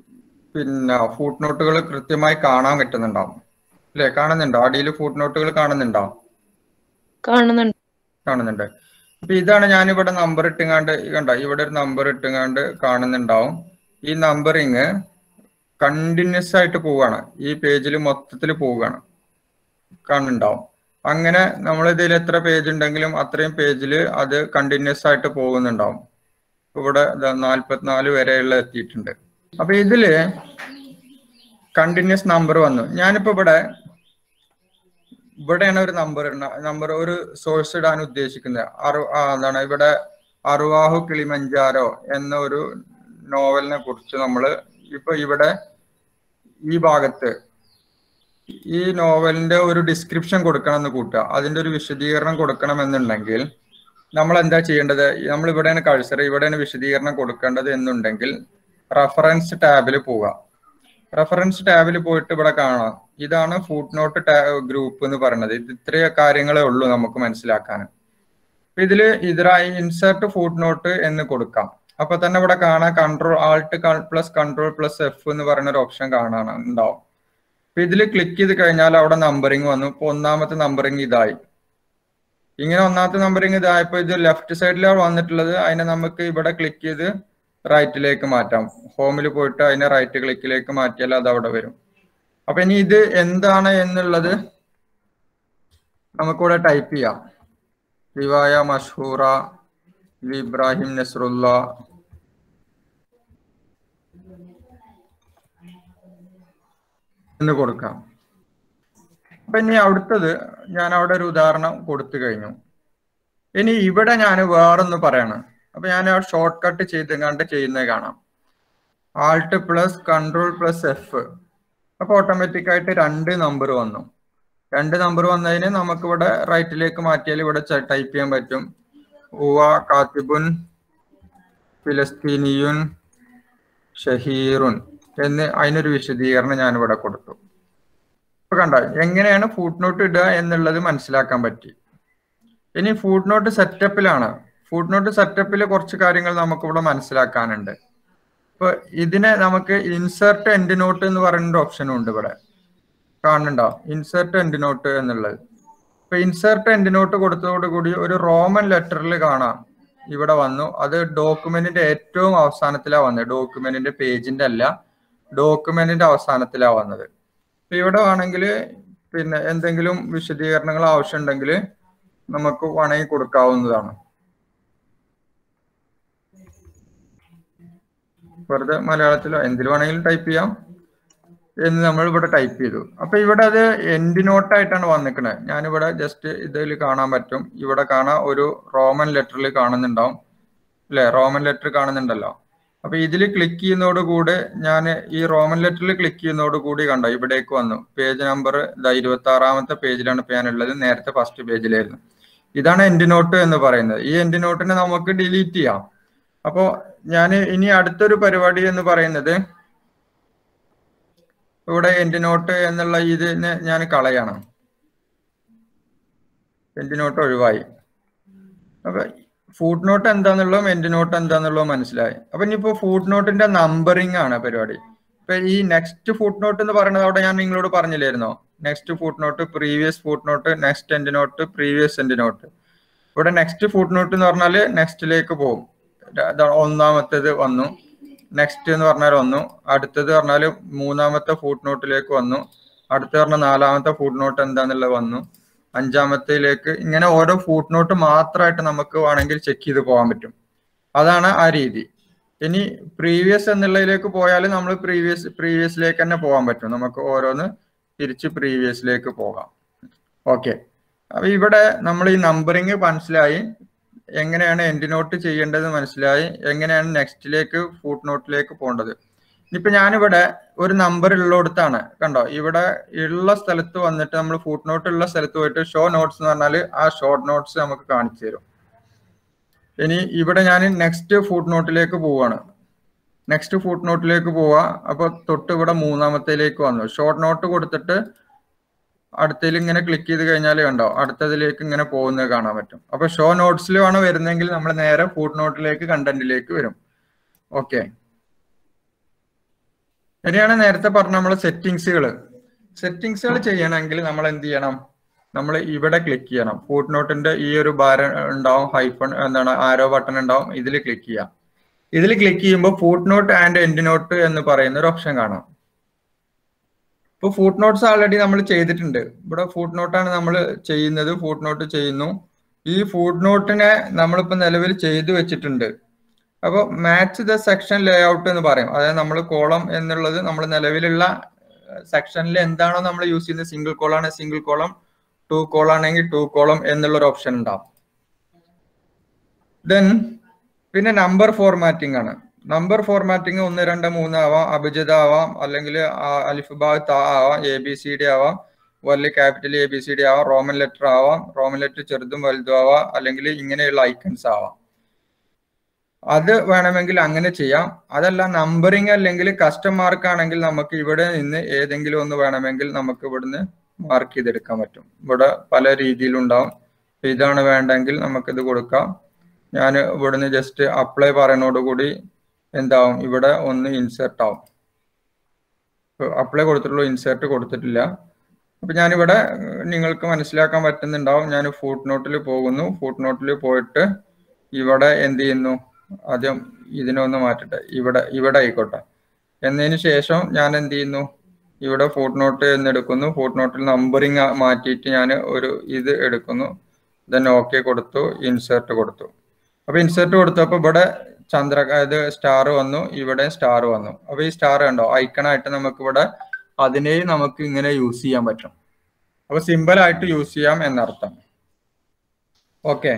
പിന്നെ ഫുഡ് നോട്ടുകൾ കൃത്യമായി കാണാൻ പറ്റുന്നുണ്ടാവും അല്ലെ കാണുന്നുണ്ടോ അടിയിൽ ഫുഡ് നോട്ടുകൾ കാണുന്നുണ്ടോ കാണുന്നുണ്ട് കാണുന്നുണ്ട് അപ്പൊ ഇതാണ് ഞാനിവിടെ നമ്പർ ഇട്ടുങ്ങാണ്ട് കണ്ട ഇവിടെ ഒരു നമ്പർ ഇട്ടുങ്ങാണ്ട് കാണുന്നുണ്ടാവും ഈ നമ്പറിങ് കണ്ടിന്യൂസ് ആയിട്ട് പോവുകയാണ് ഈ പേജിൽ മൊത്തത്തിൽ പോവുകയാണ് കാണുന്നുണ്ടാവും അങ്ങനെ നമ്മൾ ഇതിൽ എത്ര പേജ് ഉണ്ടെങ്കിലും അത്രയും പേജിൽ അത് കണ്ടിന്യൂസ് ആയിട്ട് പോകുന്നുണ്ടാവും ഇവിടെ നാൽപ്പത്തിനാല് വരെയുള്ള എത്തിയിട്ടുണ്ട് അപ്പൊ ഇതില് കണ്ടിന്യൂസ് നമ്പർ വന്നു ഞാനിപ്പോ ഇവിടെ ഇവിടെയാണ് ഒരു നമ്പർ നമ്പർ ഒരു സോഴ്സ് ഇടാൻ ഉദ്ദേശിക്കുന്നത് അറു ആ, എന്താണ് ഇവിടെ അറുവാഹു കിളിമഞ്ചാരോ എന്ന ഒരു നോവലിനെ കുറിച്ച് നമ്മൾ ഇപ്പൊ ഇവിടെ ഈ ഭാഗത്ത് ഈ നോവലിന്റെ ഒരു ഡിസ്ക്രിപ്ഷൻ കൊടുക്കണം എന്ന് കൂട്ടുക അതിന്റെ ഒരു വിശദീകരണം കൊടുക്കണം എന്നുണ്ടെങ്കിൽ നമ്മൾ എന്താ ചെയ്യേണ്ടത് നമ്മൾ ഇവിടെയാണ് കഴ്സർ ഇവിടെയാണ് വിശദീകരണം കൊടുക്കേണ്ടത് എന്നുണ്ടെങ്കിൽ റഫറൻസ് ടാബിൽ പോവുക റഫറൻസ് ടാബിൽ പോയിട്ട് ഇവിടെ കാണാം ഇതാണ് ഫുഡ് നോട്ട് ഗ്രൂപ്പ് എന്ന് പറയുന്നത് ഇത് ഇത്രയും കാര്യങ്ങളേ ഉള്ളൂ നമുക്ക് മനസ്സിലാക്കാൻ അപ്പൊ ഇതില് ഇതിലായി ഇൻസേർട്ട് ഫുഡ് നോട്ട് എന്ന് കൊടുക്കാം അപ്പൊ തന്നെ ഇവിടെ കാണാം control alt plus control plus F എന്ന് പറയുന്ന ഒരു ഓപ്ഷൻ കാണാൻ ഉണ്ടാവും അപ്പൊ ഇതിൽ ക്ലിക്ക് ചെയ്ത് കഴിഞ്ഞാൽ അവിടെ നമ്പറിങ് വന്നു ഇപ്പൊ ഒന്നാമത്തെ നമ്പറിങ് ഇതായി ഇങ്ങനെ ഒന്നാമത്തെ നമ്പറിങ് ഇതായപ്പോ ഇത് ലെഫ്റ്റ് സൈഡിലാണ് വന്നിട്ടുള്ളത് അതിനെ നമുക്ക് ഇവിടെ ക്ലിക്ക് ചെയ്ത് റൈറ്റിലേക്ക് മാറ്റാം ഹോമിൽ പോയിട്ട് അതിനെ റൈറ്റ് ക്ലിക്കിലേക്ക് മാറ്റിയാൽ അത് അവിടെ വരും അപ്പൊ ഇനി ഇത് എന്താണ് എന്നുള്ളത് നമുക്കിവിടെ ടൈപ്പ് ചെയ്യാം റിവായ മഷൂറ ഇബ്രാഹിം നസ്രുല്ല എന്ന് കൊടുക്കാം അപ്പൊ ഇനി അവിടുത്തത് ഞാൻ അവിടെ ഒരു ഉദാഹരണം കൊടുത്തു കഴിഞ്ഞു ഇനി ഇവിടെ ഞാൻ വേറൊന്ന് പറയാണ് അപ്പൊ ഞാൻ ആ ഷോർട്ട് കട്ട് ചെയ്ത് കണ്ട് ചെയ്യുന്നത് കാണാം alt plus control plus F അപ്പൊ ഓട്ടോമാറ്റിക് ആയിട്ട് രണ്ട് നമ്പർ വന്നു രണ്ട് നമ്പർ വന്നതിന് നമുക്ക് ഇവിടെ റൈറ്റിലേക്ക് മാറ്റിയാൽ ഇവിടെ ടൈപ്പ് ചെയ്യാൻ പറ്റും ഉവ കാത്തിബുൻ ഫിലസ്തീനിയുൻ ഷഹീറുൻ എന്ന് അതിനൊരു വിശദീകരണം ഞാൻ ഇവിടെ കൊടുത്തു ഇപ്പൊ കണ്ട എങ്ങനെയാണ് ഫുഡ് നോട്ട് ഇടുക എന്നുള്ളത് മനസ്സിലാക്കാൻ പറ്റി ഇനി ഫുഡ് നോട്ട് സെറ്റപ്പിലാണ് ഫുഡ് നോട്ട് സെറ്റപ്പിൽ കുറച്ച് കാര്യങ്ങൾ നമുക്ക് ഇവിടെ മനസ്സിലാക്കാനുണ്ട് ഇപ്പൊ ഇതിനെ നമുക്ക് ഇൻസേർട്ട് എൻഡ് നോട്ട് എന്ന് പറയുന്ന ഓപ്ഷനും ഉണ്ട് ഇവിടെ കാണുന്നുണ്ടോ ഇൻസേർട്ട് എൻഡ് നോട്ട് എന്നുള്ളത് ഇപ്പൊ ഇൻസേർട്ട് എൻഡ് നോട്ട് കൊടുത്തതോടുകൂടി ഒരു റോമൻ ലെറ്ററിൽ കാണാം ഇവിടെ വന്നു അത് ഡോക്യുമെന്റിന്റെ ഏറ്റവും അവസാനത്തിലാ വന്നത് ഡോക്യുമെന്റിന്റെ പേജിന്റെ അല്ല ഡോക്യുമെന്റിന്റെ അവസാനത്തിലാ വന്നത് ഇപ്പൊ ഇവിടെ വേണമെങ്കിൽ പിന്നെ എന്തെങ്കിലും വിശദീകരണങ്ങൾ ആവശ്യമുണ്ടെങ്കിൽ നമുക്ക് വേണമെങ്കിൽ കൊടുക്കാവുന്നതാണ് വെറുതെ മലയാളത്തിലോ എന്തിൽ വേണമെങ്കിലും ടൈപ്പ് ചെയ്യാം എന്ന് നമ്മൾ ഇവിടെ ടൈപ്പ് ചെയ്തു അപ്പൊ ഇവിടെ അത് എൻഡ് നോട്ടായിട്ടാണ് വന്നിക്കണത് ഞാനിവിടെ ജസ്റ്റ് ഇതിൽ കാണാൻ പറ്റും ഇവിടെ കാണാൻ ഒരു റോമൻ ലെറ്ററിൽ കാണുന്നുണ്ടാവും അല്ലെ റോമൻ ലെറ്റർ കാണുന്നുണ്ടല്ലോ അപ്പൊ ഇതിൽ ക്ലിക്ക് ചെയ്യുന്നതോട് കൂടെ ഞാൻ ഈ റോമൻ ലെറ്ററിൽ ക്ലിക്ക് ചെയ്യുന്നതോട് കൂടി കണ്ടോ ഇവിടേക്ക് വന്നു പേജ് നമ്പർ ഇതാ ഇരുപത്തി ആറാമത്തെ പേജിലാണ് ഇപ്പൊ ഞാനുള്ളത് നേരത്തെ ഫസ്റ്റ് പേജിലായിരുന്നു ഇതാണ് എൻഡ് നോട്ട് എന്ന് പറയുന്നത് ഈ എൻഡ് നോട്ടിനെ നമുക്ക് ഡിലീറ്റ് ചെയ്യാം അപ്പോ ഞാൻ ഇനി അടുത്തൊരു പരിപാടി എന്ന് പറയുന്നത് ഇവിടെ എൻഡ് നോട്ട് എന്നുള്ള ഇതിനെ ഞാൻ കളയണം എൻഡ് നോട്ട് ഒഴിവായി അപ്പൊ ഫുഡ് നോട്ട് എന്താന്നുള്ളതും എൻഡ് നോട്ട് എന്താന്നുള്ളതും മനസ്സിലായി അപ്പൊ ഇനിയിപ്പോ ഫുഡ് നോട്ടിന്റെ നമ്പറിംഗ് ആണ് പരിപാടി ഇപ്പൊ ഈ നെക്സ്റ്റ് ഫുഡ് നോട്ട് എന്ന് പറയുന്നത് അവിടെ ഞാൻ നിങ്ങളോട് പറഞ്ഞില്ലായിരുന്നോ next foot note previous foot note next end note previous end note ഇവിടെ നെക്സ്റ്റ് ഫുഡ് നോട്ട് എന്ന് പറഞ്ഞാല് നെക്സ്റ്റിലേക്ക് പോകും ഒന്നാമത്തേത് വന്നു നെക്സ്റ്റ് എന്ന് പറഞ്ഞാൽ വന്നു അടുത്തത് പറഞ്ഞാൽ മൂന്നാമത്തെ ഫുഡ് നോട്ടിലേക്ക് വന്നു അടുത്ത പറഞ്ഞ നാലാമത്തെ ഫുഡ് നോട്ട് എന്താന്നുള്ളത് വന്നു അഞ്ചാമത്തേലേക്ക് ഇങ്ങനെ ഓരോ ഫുഡ് നോട്ട് മാത്രമായിട്ട് നമുക്ക് വേണമെങ്കിൽ ചെക്ക് ചെയ്ത് പോകാൻ പറ്റും അതാണ് ആ രീതി ഇനി പ്രീവിയസ് എന്നുള്ളതിലേക്ക് പോയാൽ നമ്മൾ പ്രീവിയസ് പ്രീവിയസിലേക്ക് തന്നെ പോകാൻ പറ്റും നമുക്ക് ഓരോന്ന് തിരിച്ച് പ്രീവിയസിലേക്ക് പോകാം ഓക്കെ അപ്പൊ ഇവിടെ നമ്മൾ ഈ നമ്പറിങ് മനസ്സിലായി എങ്ങനെയാണ് എൻഡ് നോട്ട് ചെയ്യേണ്ടത് മനസ്സിലായി എങ്ങനെയാണ് നെക്സ്റ്റിലേക്ക് ഫുഡ് നോട്ടിലേക്ക് പോകേണ്ടത് ഇനിയിപ്പോ ഞാനിവിടെ ഒരു നമ്പർ ഉള്ളിടത്താണ് കണ്ടോ ഇവിടെ ഉള്ള സ്ഥലത്ത് വന്നിട്ട് നമ്മൾ ഫുഡ് നോട്ട് ഉള്ള സ്ഥലത്ത് പോയിട്ട് ഷോ നോട്ട്സ് എന്ന് പറഞ്ഞാൽ ആ ഷോർട്ട് നോട്ട്സ് നമുക്ക് കാണിച്ചു തരും ഇനി ഇവിടെ ഞാൻ നെക്സ്റ്റ് ഫുഡ് നോട്ടിലേക്ക് പോവാണ് നെക്സ്റ്റ് ഫുഡ് നോട്ടിലേക്ക് പോവാ അപ്പൊ തൊട്ട് ഇവിടെ മൂന്നാമത്തേലേക്ക് വന്നു ഷോർട്ട് നോട്ട് കൊടുത്തിട്ട് അടുത്തതിൽ ഇങ്ങനെ ക്ലിക്ക് ചെയ്ത് കഴിഞ്ഞാൽ കണ്ടോ അടുത്തതിലേക്ക് ഇങ്ങനെ പോകുന്നത് കാണാൻ പറ്റും അപ്പൊ ഷോ നോട്ട്സിലാണ് വരുന്നെങ്കിൽ നമ്മൾ നേരെ ഫുഡ് നോട്ടിലേക്ക് കണ്ടന്റിലേക്ക് വരും ഓക്കെ ഇനിയാണ് നേരത്തെ പറഞ്ഞ നമ്മളെ സെറ്റിങ്സുകൾ സെറ്റിങ്സുകൾ ചെയ്യണമെങ്കിൽ നമ്മൾ എന്ത് ചെയ്യണം നമ്മൾ ഇവിടെ ക്ലിക്ക് ചെയ്യണം ഫുഡ് നോട്ടിന്റെ ഈ ഒരു ബാരം ഉണ്ടാവും ഹൈഫൺ എന്താണ് ആരോ ബട്ടൺ ഉണ്ടാവും ഇതിൽ ക്ലിക്ക് ചെയ്യാം ഇതിൽ ക്ലിക്ക് ചെയ്യുമ്പോൾ foot note and end note എന്ന് പറയുന്ന ഒരു ഓപ്ഷൻ കാണാം ഇപ്പൊ ഫുഡ് നോട്ട്സ് ആൾറെഡി നമ്മൾ ചെയ്തിട്ടുണ്ട് ഇവിടെ ഫുഡ് നോട്ടാണ് നമ്മൾ ചെയ്യുന്നത് ഫുഡ് നോട്ട് ചെയ്യുന്നു ഈ ഫുഡ് നോട്ടിനെ നമ്മളിപ്പോ നിലവിൽ ചെയ്തു വെച്ചിട്ടുണ്ട് അപ്പോൾ match the section layout എന്ന് പറയും അതായത് നമ്മൾ കോളം എന്നുള്ളത് നമ്മൾ നിലവിലുള്ള സെക്ഷനിൽ എന്താണോ നമ്മൾ യൂസ് ചെയ്യുന്നത് സിംഗിൾ കോളാണ് സിംഗിൾ കോളം ടു കോളാണെങ്കിൽ ടു കോളം എന്നുള്ള ഒരു ഓപ്ഷൻ ഉണ്ടാവും ദെൻ പിന്നെ നമ്പർ ഫോർമാറ്റിംഗ് ആണ് നമ്പർ ഫോർമാറ്റിംഗ് ഒന്ന് രണ്ട് മൂന്ന് ആവാം അഭിജിത ആവാം അല്ലെങ്കിൽ അലിഫ്ബാഗ് താ ആവാം എ ബി സി ഡി ആവാം വലിയ capital A B C D ആവാം റോമൻ ലെറ്റർ ആവാം റോമൻ ലെറ്റർ ചെറുതും വലുതും ആവാം അല്ലെങ്കിൽ ഇങ്ങനെയുള്ള ഐക്കൺസ് ആവാം അത് വേണമെങ്കിൽ അങ്ങനെ ചെയ്യാം അതല്ല നമ്പറിംഗ് അല്ലെങ്കിൽ കസ്റ്റം മാർക്ക് ആണെങ്കിൽ നമുക്ക് ഇവിടെ നിന്ന് ഏതെങ്കിലും ഒന്ന് വേണമെങ്കിൽ നമുക്ക് ഇവിടുന്ന് മാർക്ക് ചെയ്തെടുക്കാൻ പറ്റും ഇവിടെ പല രീതിയിലുണ്ടാവും ഇതാണ് വേണ്ടെങ്കിൽ നമുക്കിത് കൊടുക്കാം ഞാൻ ഇവിടുന്ന് ജസ്റ്റ് അപ്ലൈ പറയുന്നതോടുകൂടി എന്താവും ഇവിടെ ഒന്ന് ഇൻസേർട്ട് ആവും അപ്ലൈ കൊടുത്തിട്ടുള്ളൂ ഇൻസേർട്ട് കൊടുത്തിട്ടില്ല അപ്പൊ ഞാനിവിടെ നിങ്ങൾക്ക് മനസ്സിലാക്കാൻ പറ്റുന്നുണ്ടാവും ഞാൻ ഫുഡ് നോട്ടിൽ പോകുന്നു ഫുഡ് നോട്ടിൽ പോയിട്ട് ഇവിടെ എന്ത് ചെയ്യുന്നു ആദ്യം ഇതിനൊന്ന് മാറ്റട്ടെ ഇവിടെ ഇവിടെ ആയിക്കോട്ടെ എന്നതിന് ശേഷം ഞാൻ എന്ത് ചെയ്യുന്നു ഇവിടെ ഫുഡ് നോട്ട് എന്നെടുക്കുന്നു ഫുഡ് നോട്ടിൽ നമ്പറിങ് മാറ്റിയിട്ട് ഞാൻ ഒരു ഇത് എടുക്കുന്നു ദെൻ ഓക്കെ കൊടുത്തു ഇൻസേർട്ട് കൊടുത്തു അപ്പൊ ഇൻസേർട്ട് കൊടുത്തപ്പോൾ ഇവിടെ ചന്ദ്ര ഇത് സ്റ്റാർ വന്നു ഇവിടെ സ്റ്റാർ വന്നു അപ്പൊ ഈ സ്റ്റാർ കണ്ടോ ഐക്കണായിട്ട് നമുക്ക് ഇവിടെ അതിനെയും നമുക്ക് ഇങ്ങനെ യൂസ് ചെയ്യാൻ പറ്റും അപ്പൊ സിമ്പിൾ ആയിട്ട് യൂസ് ചെയ്യാം എന്നർത്ഥം ഓക്കെ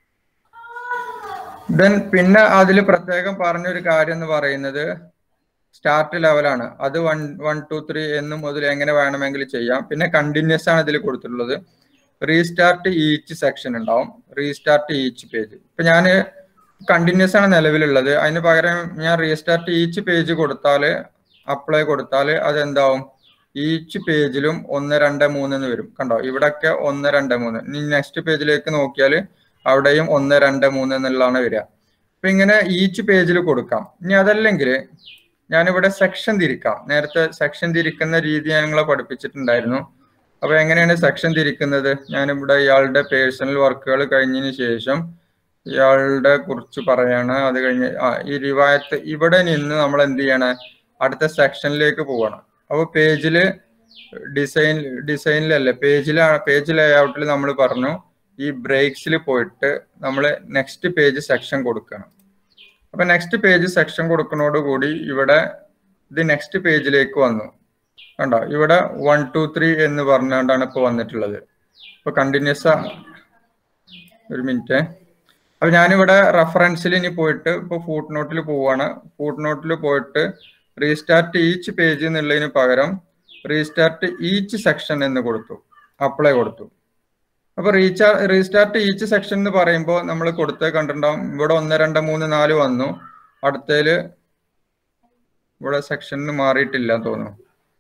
ദെൻ പിന്നെ അതിൽ പ്രത്യേകം പറഞ്ഞൊരു കാര്യം എന്ന് പറയുന്നത് സ്റ്റാർട്ട് ലെവലാണ് അത് വൺ വൺ ടു ത്രീ എന്ന് മുതൽ എങ്ങനെ വേണമെങ്കിൽ ചെയ്യാം പിന്നെ കണ്ടിന്യൂസ് ആണ് ഇതിൽ കൊടുത്തിട്ടുള്ളത് റീസ്റ്റാർട്ട് ഈച്ച് സെക്ഷൻ ഉണ്ടാവും റീസ്റ്റാർട്ട് ഈച്ച് പേജ് ഇപ്പൊ ഞാൻ കണ്ടിന്യൂസ് ആണ് നിലവിലുള്ളത് അതിന് പകരം ഞാൻ റീസ്റ്റാർട്ട് ഈച്ച് പേജ് കൊടുത്താൽ അപ്ലൈ കൊടുത്താൽ അതെന്താവും ഈച്ച് പേജിലും ഒന്ന് രണ്ട് മൂന്ന് എന്ന് വരും കണ്ടോ ഇവിടൊക്കെ ഒന്ന് രണ്ട് മൂന്ന് ഇനി നെക്സ്റ്റ് പേജിലേക്ക് നോക്കിയാൽ അവിടെയും ഒന്ന് രണ്ട് മൂന്ന് എന്നുള്ളതാണ് വരിക അപ്പൊ ഇങ്ങനെ ഈച്ച് പേജിൽ കൊടുക്കാം ഇനി അതല്ലെങ്കിൽ ഞാനിവിടെ സെക്ഷൻ തിരിക്കാം നേരത്തെ സെക്ഷൻ തിരിക്കുന്ന രീതി ഞാൻ നിങ്ങളെ പഠിപ്പിച്ചിട്ടുണ്ടായിരുന്നു അപ്പൊ എങ്ങനെയാണ് സെക്ഷൻ തിരിക്കുന്നത് ഞാനിവിടെ ഇയാളുടെ പേഴ്സണൽ വർക്കുകൾ കഴിഞ്ഞതിന് ശേഷം ഇയാളുടെ കുറിച്ച് പറയാണ് അത് കഴിഞ്ഞ് ആ ഈ റിവായത്ത് ഇവിടെ നിന്ന് നമ്മൾ എന്ത് ചെയ്യണം അടുത്ത സെക്ഷനിലേക്ക് പോകണം അപ്പൊ പേജില് ഡിസൈൻ ഡിസൈനിലല്ലേ പേജിലാണ് പേജ് ലേഔട്ടിൽ നമ്മൾ പറഞ്ഞു ഈ ബ്രേക്സിൽ പോയിട്ട് നമ്മൾ നെക്സ്റ്റ് പേജ് സെക്ഷൻ കൊടുക്കണം അപ്പൊ നെക്സ്റ്റ് പേജ് സെക്ഷൻ കൊടുക്കുന്നതോടുകൂടി ഇവിടെ ഇത് നെക്സ്റ്റ് പേജിലേക്ക് വന്നു കണ്ടോ ഇവിടെ വൺ ടു ത്രീ എന്ന് പറഞ്ഞുകൊണ്ടാണ് ഇപ്പൊ വന്നിട്ടുള്ളത് ഇപ്പൊ കണ്ടിന്യൂസ് ഒരു മിനിറ്റ് അപ്പൊ ഞാനിവിടെ റെഫറൻസിൽ ഇനി പോയിട്ട് ഇപ്പൊ ഫൂട്ട് നോട്ടിൽ പോവാണ് ഫൂട്ട് നോട്ടിൽ പോയിട്ട് റീസ്റ്റാർട്ട് ഈച്ച് പേജ് എന്നുള്ളതിന് പകരം റീസ്റ്റാർട്ട് ഈച്ച് സെക്ഷൻ എന്ന് കൊടുത്തു അപ്ലൈ കൊടുത്തു അപ്പൊ റീചാർ റീസ്റ്റാർട്ട് ഈച്ച് സെക്ഷൻ എന്ന് പറയുമ്പോൾ നമ്മൾ കൊടുത്ത് കണ്ടിട്ടുണ്ടാവും ഇവിടെ ഒന്ന് രണ്ട് മൂന്ന് നാല് വന്നു അടുത്തതില് ഇവിടെ സെക്ഷനിൽ മാറിയിട്ടില്ല എന്ന് തോന്നുന്നു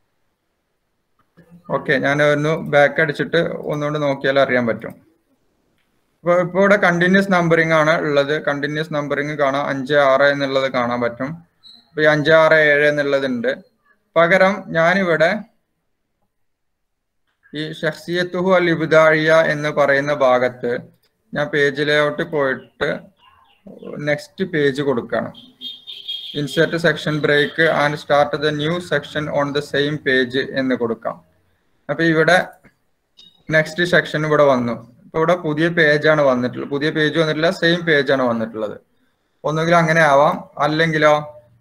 ഓക്കെ ഞാൻ ഒന്ന് ബാക്ക് അടിച്ചിട്ട് ഒന്നുകൊണ്ട് നോക്കിയാൽ അറിയാൻ പറ്റും ഇപ്പൊ ഇപ്പൊ ഇവിടെ കണ്ടിന്യൂസ് നമ്പറിംഗ് ആണ് ഉള്ളത് കണ്ടിന്യൂസ് നമ്പറിംഗ് കാണാം അഞ്ച് ആറ് എന്നുള്ളത് കാണാൻ പറ്റും ഇപ്പൊ ഈ അഞ്ച് ആറ് ഏഴ് എന്നുള്ളത് ഉണ്ട് പകരം ഞാനിവിടെ ഈ ഷഹ്സിയത്തുഹു അൽ ഇബ്ദാഴിയ എന്ന് പറയുന്ന ഭാഗത്ത് ഞാൻ പേജിലോട്ട് പോയിട്ട് നെക്സ്റ്റ് പേജ് കൊടുക്കണം insert section break and start the new section on the same page എന്ന് കൊടുക്കാം അപ്പൊ ഇവിടെ നെക്സ്റ്റ് സെക്ഷൻ ഇവിടെ വന്നു ഇപ്പൊ ഇവിടെ പുതിയ പേജാണ് വന്നിട്ടുള്ളത് പുതിയ പേജ് വന്നിട്ടില്ല സെയിം പേജാണ് വന്നിട്ടുള്ളത് ഒന്നുകിൽ അങ്ങനെ ആവാം അല്ലെങ്കിലോ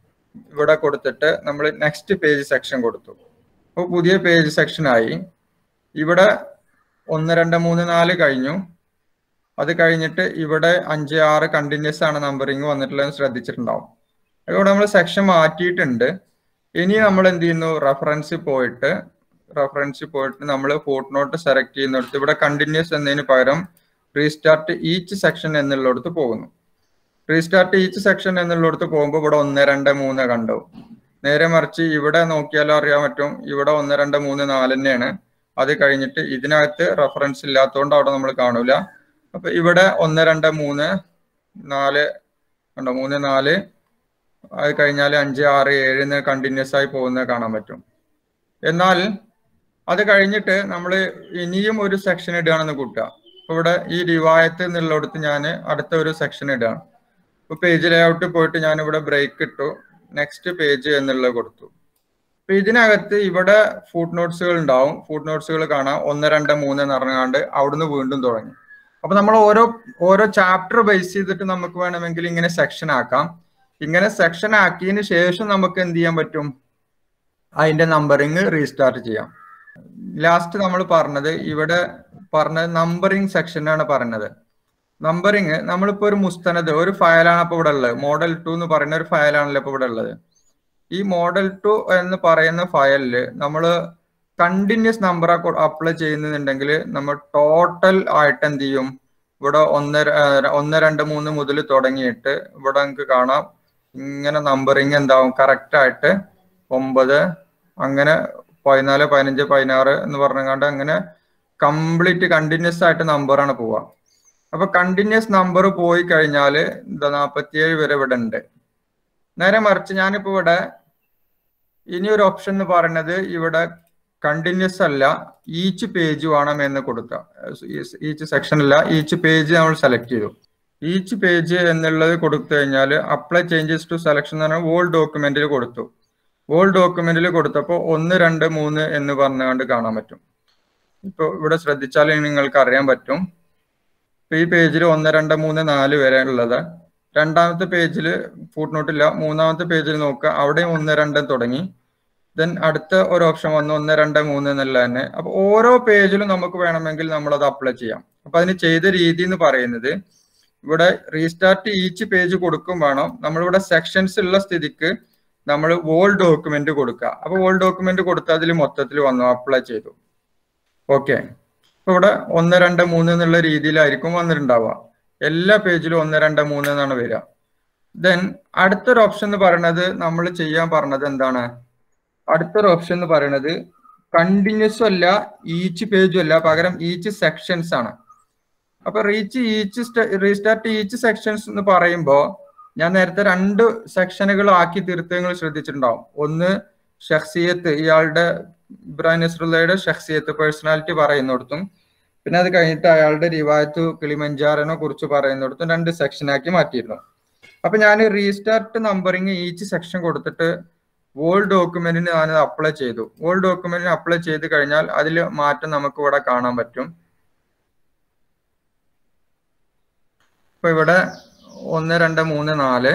ഇവിടെ കൊടുത്തിട്ട് നമ്മൾ നെക്സ്റ്റ് പേജ് സെക്ഷൻ കൊടുത്തു അപ്പോൾ പുതിയ പേജ് സെക്ഷൻ ആയി ഇവിടെ ഒന്ന് രണ്ട് മൂന്ന് നാല് കഴിഞ്ഞു അത് കഴിഞ്ഞിട്ട് ഇവിടെ അഞ്ച് ആറ് കണ്ടിന്യൂസ് ആണ് നമ്പറിങ് വന്നിട്ടുള്ളത് ശ്രദ്ധിച്ചിട്ടുണ്ടാവും അതുകൊണ്ട് നമ്മൾ സെക്ഷൻ മാറ്റിയിട്ടുണ്ട് ഇനി നമ്മൾ എന്ത് ചെയ്യുന്നു റെഫറൻസിൽ പോയിട്ട് റെഫറൻസിൽ പോയിട്ട് നമ്മൾ ഫോട്ട് നോട്ട് സെലക്ട് ചെയ്യുന്നിടത്ത് ഇവിടെ കണ്ടിന്യൂസ് എന്നതിന് പകരം റീസ്റ്റാർട്ട് ഈച്ച് സെക്ഷൻ എന്നുള്ളിടത്ത് പോകുന്നു റീസ്റ്റാർട്ട് ഈച്ച് സെക്ഷൻ എന്നുള്ളിടത്ത് പോകുമ്പോൾ ഇവിടെ ഒന്ന് രണ്ട് മൂന്ന് കണ്ടു നേരെ മറിച്ച് ഇവിടെ നോക്കിയാലും അറിയാൻ പറ്റും ഇവിടെ ഒന്ന് രണ്ട് മൂന്ന് നാല് തന്നെയാണ് അത് കഴിഞ്ഞിട്ട് ഇതിനകത്ത് റെഫറൻസ് ഇല്ലാത്തതുകൊണ്ട് അവിടെ നമ്മൾ കാണൂല അപ്പൊ ഇവിടെ ഒന്ന് രണ്ട് മൂന്ന് നാല് കണ്ടോ മൂന്ന് നാല് അത് കഴിഞ്ഞാൽ അഞ്ച് ആറ് ഏഴ് കണ്ടിന്യൂസ് ആയി പോകുന്നത് കാണാൻ പറ്റും എന്നാൽ അത് കഴിഞ്ഞിട്ട് നമ്മൾ ഇനിയും ഒരു സെക്ഷൻ ഇടുകയാണെന്ന് കൂട്ടുക ഇപ്പൊ ഇവിടെ ഈ റിവായത്ത് എന്നുള്ളിടത്ത് ഞാൻ അടുത്ത ഒരു സെക്ഷൻ ഇടുകയാണ് ഇപ്പൊ പേജ് ലേഔട്ട് പോയിട്ട് ഞാൻ ഇവിടെ ബ്രേക്ക് ഇട്ടു നെക്സ്റ്റ് പേജ് എന്നുള്ളത് കൊടുത്തു അപ്പൊ ഇതിനകത്ത് ഇവിടെ ഫുഡ് നോട്ട്സുകൾ ഉണ്ടാവും ഫുഡ് നോട്ട്സുകൾ കാണാം ഒന്ന് രണ്ട് മൂന്ന് എന്ന് പറഞ്ഞാണ്ട് അവിടുന്ന് വീണ്ടും തുടങ്ങി അപ്പൊ നമ്മൾ ഓരോ ഓരോ ചാപ്റ്റർ ബേസ് ചെയ്തിട്ട് നമുക്ക് വേണമെങ്കിൽ ഇങ്ങനെ സെക്ഷൻ ആക്കാം ഇങ്ങനെ സെക്ഷൻ ആക്കിയതിന് ശേഷം നമുക്ക് എന്ത് ചെയ്യാൻ പറ്റും അതിന്റെ നമ്പറിങ് റീസ്റ്റാർട്ട് ചെയ്യാം ലാസ്റ്റ് നമ്മൾ പറഞ്ഞത് ഇവിടെ പറഞ്ഞത് നമ്പറിങ് സെക്ഷനാണ് പറഞ്ഞത് നമ്പറിങ് നമ്മളിപ്പോ ഒരു മുസ്തനത് ഒരു ഫയലാണ് ഇപ്പൊ ഇവിടെ ഉള്ളത് മോഡൽ ടു എന്ന് പറയുന്ന ഒരു ഫയലാണല്ലോ ഇപ്പൊ ഇവിടെ ഉള്ളത് ഈ മോഡൽ ടു എന്ന് പറയുന്ന ഫയലില് നമ്മൾ കണ്ടിന്യൂസ് നമ്പർ അപ്ലൈ ചെയ്യുന്നുണ്ടെങ്കിൽ നമ്മൾ ടോട്ടൽ ആയിട്ട് എന്ത് ചെയ്യും ഇവിടെ ഒന്ന് ഒന്ന് രണ്ട് മൂന്ന് മുതൽ തുടങ്ങിയിട്ട് ഇവിടെ നമുക്ക് കാണാം ഇങ്ങനെ നമ്പറിങ് എന്താവും കറക്റ്റ് ആയിട്ട് ഒമ്പത് അങ്ങനെ പതിനാല് പതിനഞ്ച് പതിനാറ് എന്ന് പറഞ്ഞുകൊണ്ട് അങ്ങനെ കംപ്ലീറ്റ് കണ്ടിന്യൂസ് ആയിട്ട് നമ്പറാണ് പോവുക അപ്പൊ കണ്ടിന്യൂസ് നമ്പർ പോയി കഴിഞ്ഞാൽ എന്താ നാൽപ്പത്തിയേഴ് വരെ ഇവിടെ ഉണ്ട് നേരെ മറിച്ച് ഞാനിപ്പോ ഇവിടെ ഇനി ഒരു ഓപ്ഷൻ എന്ന് പറയുന്നത് ഇവിടെ കണ്ടിന്യൂസ് അല്ല ഈച്ച് പേജ് വേണം എന്ന് കൊടുക്കുക ഈച്ച് സെക്ഷൻ അല്ല ഈച്ച് പേജ് നമ്മൾ സെലക്ട് ചെയ്തു ഈച്ച് പേജ് എന്നുള്ളത് കൊടുത്തു കഴിഞ്ഞാൽ അപ്ലൈ ചേഞ്ചസ് ടു സെലക്ഷൻ എന്ന് പറഞ്ഞാൽ വോൾ ഡോക്യുമെന്റിൽ കൊടുത്തു വോൾ ഡോക്യുമെന്റിൽ കൊടുത്തപ്പോൾ ഒന്ന് രണ്ട് മൂന്ന് എന്ന് പറഞ്ഞുകൊണ്ട് കാണാൻ പറ്റും ഇപ്പൊ ഇവിടെ ശ്രദ്ധിച്ചാൽ നിങ്ങൾക്ക് അറിയാൻ പറ്റും ഇപ്പൊ ഈ പേജിൽ ഒന്ന് രണ്ട് മൂന്ന് നാല് വരെ ഉള്ളത് രണ്ടാമത്തെ പേജിൽ ഫുട് നോട്ടില്ല മൂന്നാമത്തെ പേജിൽ നോക്കുക അവിടെയും ഒന്ന് രണ്ടും തുടങ്ങി ദെൻ അടുത്ത ഒരു ഓപ്ഷൻ വന്നു ഒന്ന് രണ്ട് മൂന്ന് എന്നുള്ള തന്നെ അപ്പൊ ഓരോ പേജിലും നമുക്ക് വേണമെങ്കിൽ നമ്മൾ അത് അപ്ലൈ ചെയ്യാം അപ്പൊ അതിന് ചെയ്ത രീതി എന്ന് പറയുന്നത് ഇവിടെ റീസ്റ്റാർട്ട് ഈച്ച് പേജ് കൊടുക്കും വേണം നമ്മളിവിടെ സെക്ഷൻസ് ഉള്ള സ്ഥിതിക്ക് നമ്മൾ വോൾ ഡോക്യുമെന്റ് കൊടുക്കുക അപ്പൊ വോൾ ഡോക്യുമെന്റ് കൊടുത്ത് അതിൽ മൊത്തത്തിൽ വന്നു അപ്ലൈ ചെയ്തു ഓക്കെ അപ്പൊ ഇവിടെ ഒന്ന് രണ്ട് മൂന്ന് എന്നുള്ള രീതിയിലായിരിക്കും വന്നിട്ടുണ്ടാവുക എല്ലാ പേജിലും ഒന്ന് രണ്ട് മൂന്ന് എന്നാണ് വരിക ദെൻ അടുത്തൊരു ഓപ്ഷൻ എന്ന് പറയുന്നത് നമ്മൾ ചെയ്യാൻ പറഞ്ഞത് എന്താണ് അടുത്തൊരു ഓപ്ഷൻ എന്ന് പറയുന്നത് കണ്ടിന്യൂസും അല്ല ഈച്ച് പേജും അല്ല പകരം ഈച്ച് സെക്ഷൻസ് ആണ് അപ്പൊ reach each restart each sections എന്ന് പറയുമ്പോൾ ഞാൻ നേരത്തെ രണ്ട് സെക്ഷനുകൾ ആക്കി തീർത്ത് നിങ്ങൾ ശ്രദ്ധിച്ചിട്ടുണ്ടാവും ഒന്ന് ഷഖ്സിയത്ത് ഇയാളുടെ ഇബ്രാഹിം നസ്രുള്ളയുടെ ഷഖ്സിയത്ത് പേഴ്സണാലിറ്റി പറയുന്നിടത്തും പിന്നെ അത് കഴിഞ്ഞിട്ട് അയാളുടെ റിവായത്ത് കിളിമഞ്ചാറിനെ കുറിച്ച് പറയുന്നിടത്തും രണ്ട് സെക്ഷനാക്കി മാറ്റിയിരുന്നു അപ്പൊ ഞാൻ റീസ്റ്റാർട്ട് നമ്പറിങ് ഈച്ച് സെക്ഷൻ കൊടുത്തിട്ട് വോൾ ഡോക്യുമെന്റിന് ഞാൻ അപ്ലൈ ചെയ്തു വോൾ ഡോക്യുമെന്റിന് അപ്ലൈ ചെയ്ത് കഴിഞ്ഞാൽ അതിൽ മാറ്റം നമുക്ക് ഇവിടെ കാണാൻ പറ്റും ഇപ്പൊ ഇവിടെ ഒന്ന് രണ്ട് മൂന്ന് നാല്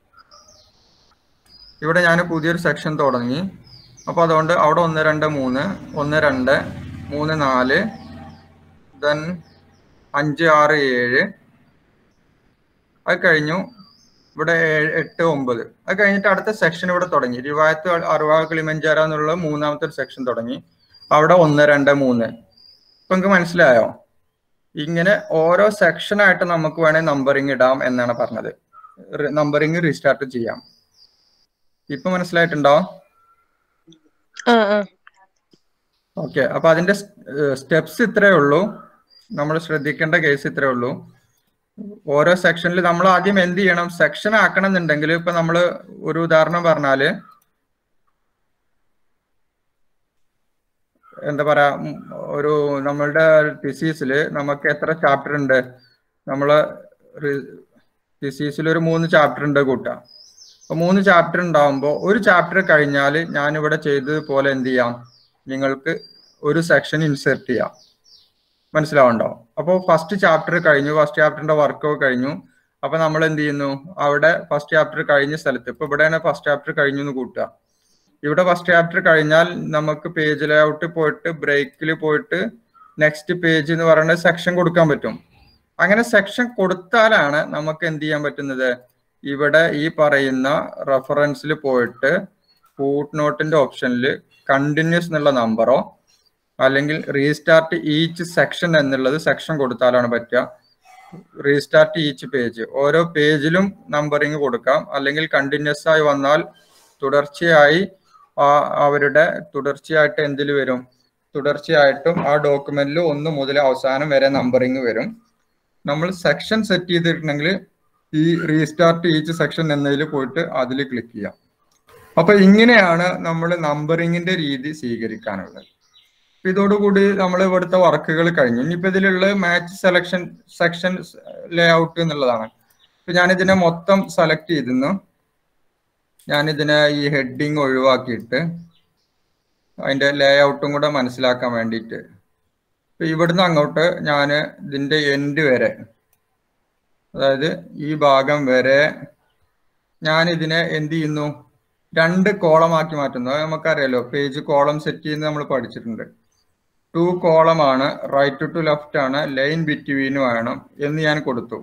ഇവിടെ ഞാൻ പുതിയൊരു സെക്ഷൻ തുടങ്ങി അപ്പൊ അതുകൊണ്ട് അവിടെ ഒന്ന് രണ്ട് മൂന്ന് ഒന്ന് രണ്ട് മൂന്ന് നാല് ദെൻ അഞ്ച് ആറ് ഏഴ് അത് കഴിഞ്ഞു ഇവിടെ ഏഴ് എട്ട് ഒമ്പത് അത് കഴിഞ്ഞിട്ട് അടുത്ത സെക്ഷൻ ഇവിടെ തുടങ്ങി റിവായത്ത് അറുവാ കിളിമഞ്ചാര എന്നുള്ള മൂന്നാമത്തെ ഒരു സെക്ഷൻ തുടങ്ങി അവിടെ ഒന്ന് രണ്ട് മൂന്ന് ഇപ്പൊ നിങ്ങൾക്ക് മനസ്സിലായോ ഇങ്ങനെ ഓരോ സെക്ഷനായിട്ട് നമുക്ക് വേണേൽ നമ്പറിങ് ഇടാം എന്നാണ് പറഞ്ഞത് നമ്പറിങ് റീസ്റ്റാർട്ട് ചെയ്യാം ഇപ്പൊ മനസ്സിലായിട്ടുണ്ടോ ആ ആ ഓക്കെ അപ്പൊ അതിന്റെ സ്റ്റെപ്സ് ഇത്രയേ ഉള്ളൂ നമ്മൾ ശ്രദ്ധിക്കേണ്ട കേസ് ഇത്രയേ ഉള്ളൂ ഓരോ സെക്ഷനിൽ നമ്മൾ ആദ്യം എന്ത് ചെയ്യണം സെക്ഷൻ ആക്കണം എന്നുണ്ടെങ്കിൽ ഇപ്പൊ നമ്മൾ ഒരു ഉദാഹരണം പറഞ്ഞാല് എന്താ പറയാ ഉം, ഒരു നമ്മളുടെ ഡിസീസിൽ നമുക്ക് എത്ര ചാപ്റ്റർ ഉണ്ട് നമ്മള് ഡിസീസിൽ ഒരു മൂന്ന് ചാപ്റ്റർ ഉണ്ട് കൂട്ടാം അപ്പൊ മൂന്ന് ചാപ്റ്റർ ഉണ്ടാവുമ്പോൾ ഒരു ചാപ്റ്റർ കഴിഞ്ഞാൽ ഞാനിവിടെ ചെയ്തതുപോലെ എന്ത് ചെയ്യാം നിങ്ങൾക്ക് ഒരു സെക്ഷൻ ഇൻസെർട്ട് ചെയ്യാം മനസ്സിലാവുണ്ടോ അപ്പോൾ ഫസ്റ്റ് ചാപ്റ്റർ കഴിഞ്ഞു ഫസ്റ്റ് ചാപ്റ്ററിന്റെ വർക്കൊക്കെ കഴിഞ്ഞു അപ്പൊ നമ്മൾ എന്ത് ചെയ്യുന്നു അവിടെ ഫസ്റ്റ് ചാപ്റ്റർ കഴിഞ്ഞ സ്ഥലത്ത് ഇപ്പൊ ഇവിടെയാണ് ഫസ്റ്റ് ചാപ്റ്റർ കഴിഞ്ഞു എന്ന് കൂട്ടുക ഇവിടെ ഫസ്റ്റ് ചാപ്റ്റർ കഴിഞ്ഞാൽ നമുക്ക് പേജ് ലേഔട്ട് പോയിട്ട് ബ്രേക്കിൽ പോയിട്ട് നെക്സ്റ്റ് പേജ് എന്ന് പറയുന്ന സെക്ഷൻ കൊടുക്കാൻ പറ്റും അങ്ങനെ സെക്ഷൻ കൊടുത്താലാണ് നമുക്ക് എന്ത് ചെയ്യാൻ പറ്റുന്നത് ഇവിടെ ഈ പറയുന്ന റെഫറൻസിൽ പോയിട്ട് ഫൂട്ട് നോട്ടിന്റെ ഓപ്ഷനിൽ കണ്ടിന്യൂസ് എന്നുള്ള നമ്പറോ അല്ലെങ്കിൽ റീസ്റ്റാർട്ട് ഈച്ച് സെക്ഷൻ എന്നുള്ളത് സെക്ഷൻ കൊടുത്താലാണ് പറ്റുക റീസ്റ്റാർട്ട് ഈച്ച് പേജ് ഓരോ പേജിലും നമ്പറിങ് കൊടുക്കാം അല്ലെങ്കിൽ കണ്ടിന്യൂസ് ആയി വന്നാൽ തുടർച്ചയായി ആ അവരുടെ തുടർച്ചയായിട്ട് എന്തിൽ വരും തുടർച്ചയായിട്ടും ആ ഡോക്യുമെന്റിൽ ഒന്ന് മുതൽ അവസാനം വരെ നമ്പറിങ് വരും നമ്മൾ സെക്ഷൻ സെറ്റ് ചെയ്തിട്ടുണ്ടെങ്കിൽ ഈ റീസ്റ്റാർട്ട് ഈച്ച് സെക്ഷൻ എന്നതിൽ പോയിട്ട് അതിൽ ക്ലിക്ക് ചെയ്യാം അപ്പൊ ഇങ്ങനെയാണ് നമ്മൾ നമ്പറിങ്ങിന്റെ രീതി സ്വീകരിക്കാനുള്ളത് അപ്പൊ ഇതോടുകൂടി നമ്മൾ ഇവിടുത്തെ വർക്കുകൾ കഴിഞ്ഞു ഇനിയിപ്പോ ഇതിലുള്ള match selection section layout എന്നുള്ളതാണ് ഇപ്പൊ ഞാനിതിനെ മൊത്തം സെലക്ട് ചെയ്തിരുന്നു ഞാനിതിനെ ഈ ഹെഡിങ് ഒഴിവാക്കിയിട്ട് അതിന്റെ ലേ ഔട്ടും കൂടെ മനസ്സിലാക്കാൻ വേണ്ടിയിട്ട് ഇപ്പൊ ഇവിടുന്ന് അങ്ങോട്ട് ഞാൻ ഇതിന്റെ എൻഡ് വരെ അതായത് ഈ ഭാഗം വരെ ഞാൻ ഇതിനെ എന്ത് ചെയ്യുന്നു രണ്ട് കോളമാക്കി മാറ്റുന്നു അത് നമുക്കറിയാലോ പേജ് കോളം സെറ്റ് ചെയ്യുന്നത് നമ്മൾ പഠിച്ചിട്ടുണ്ട് ടു കോളമാണ് റൈറ്റ് ടു ലെഫ്റ്റ് ആണ് ലൈൻ ബിറ്റ്വീനും വേണം എന്ന് ഞാൻ കൊടുത്തു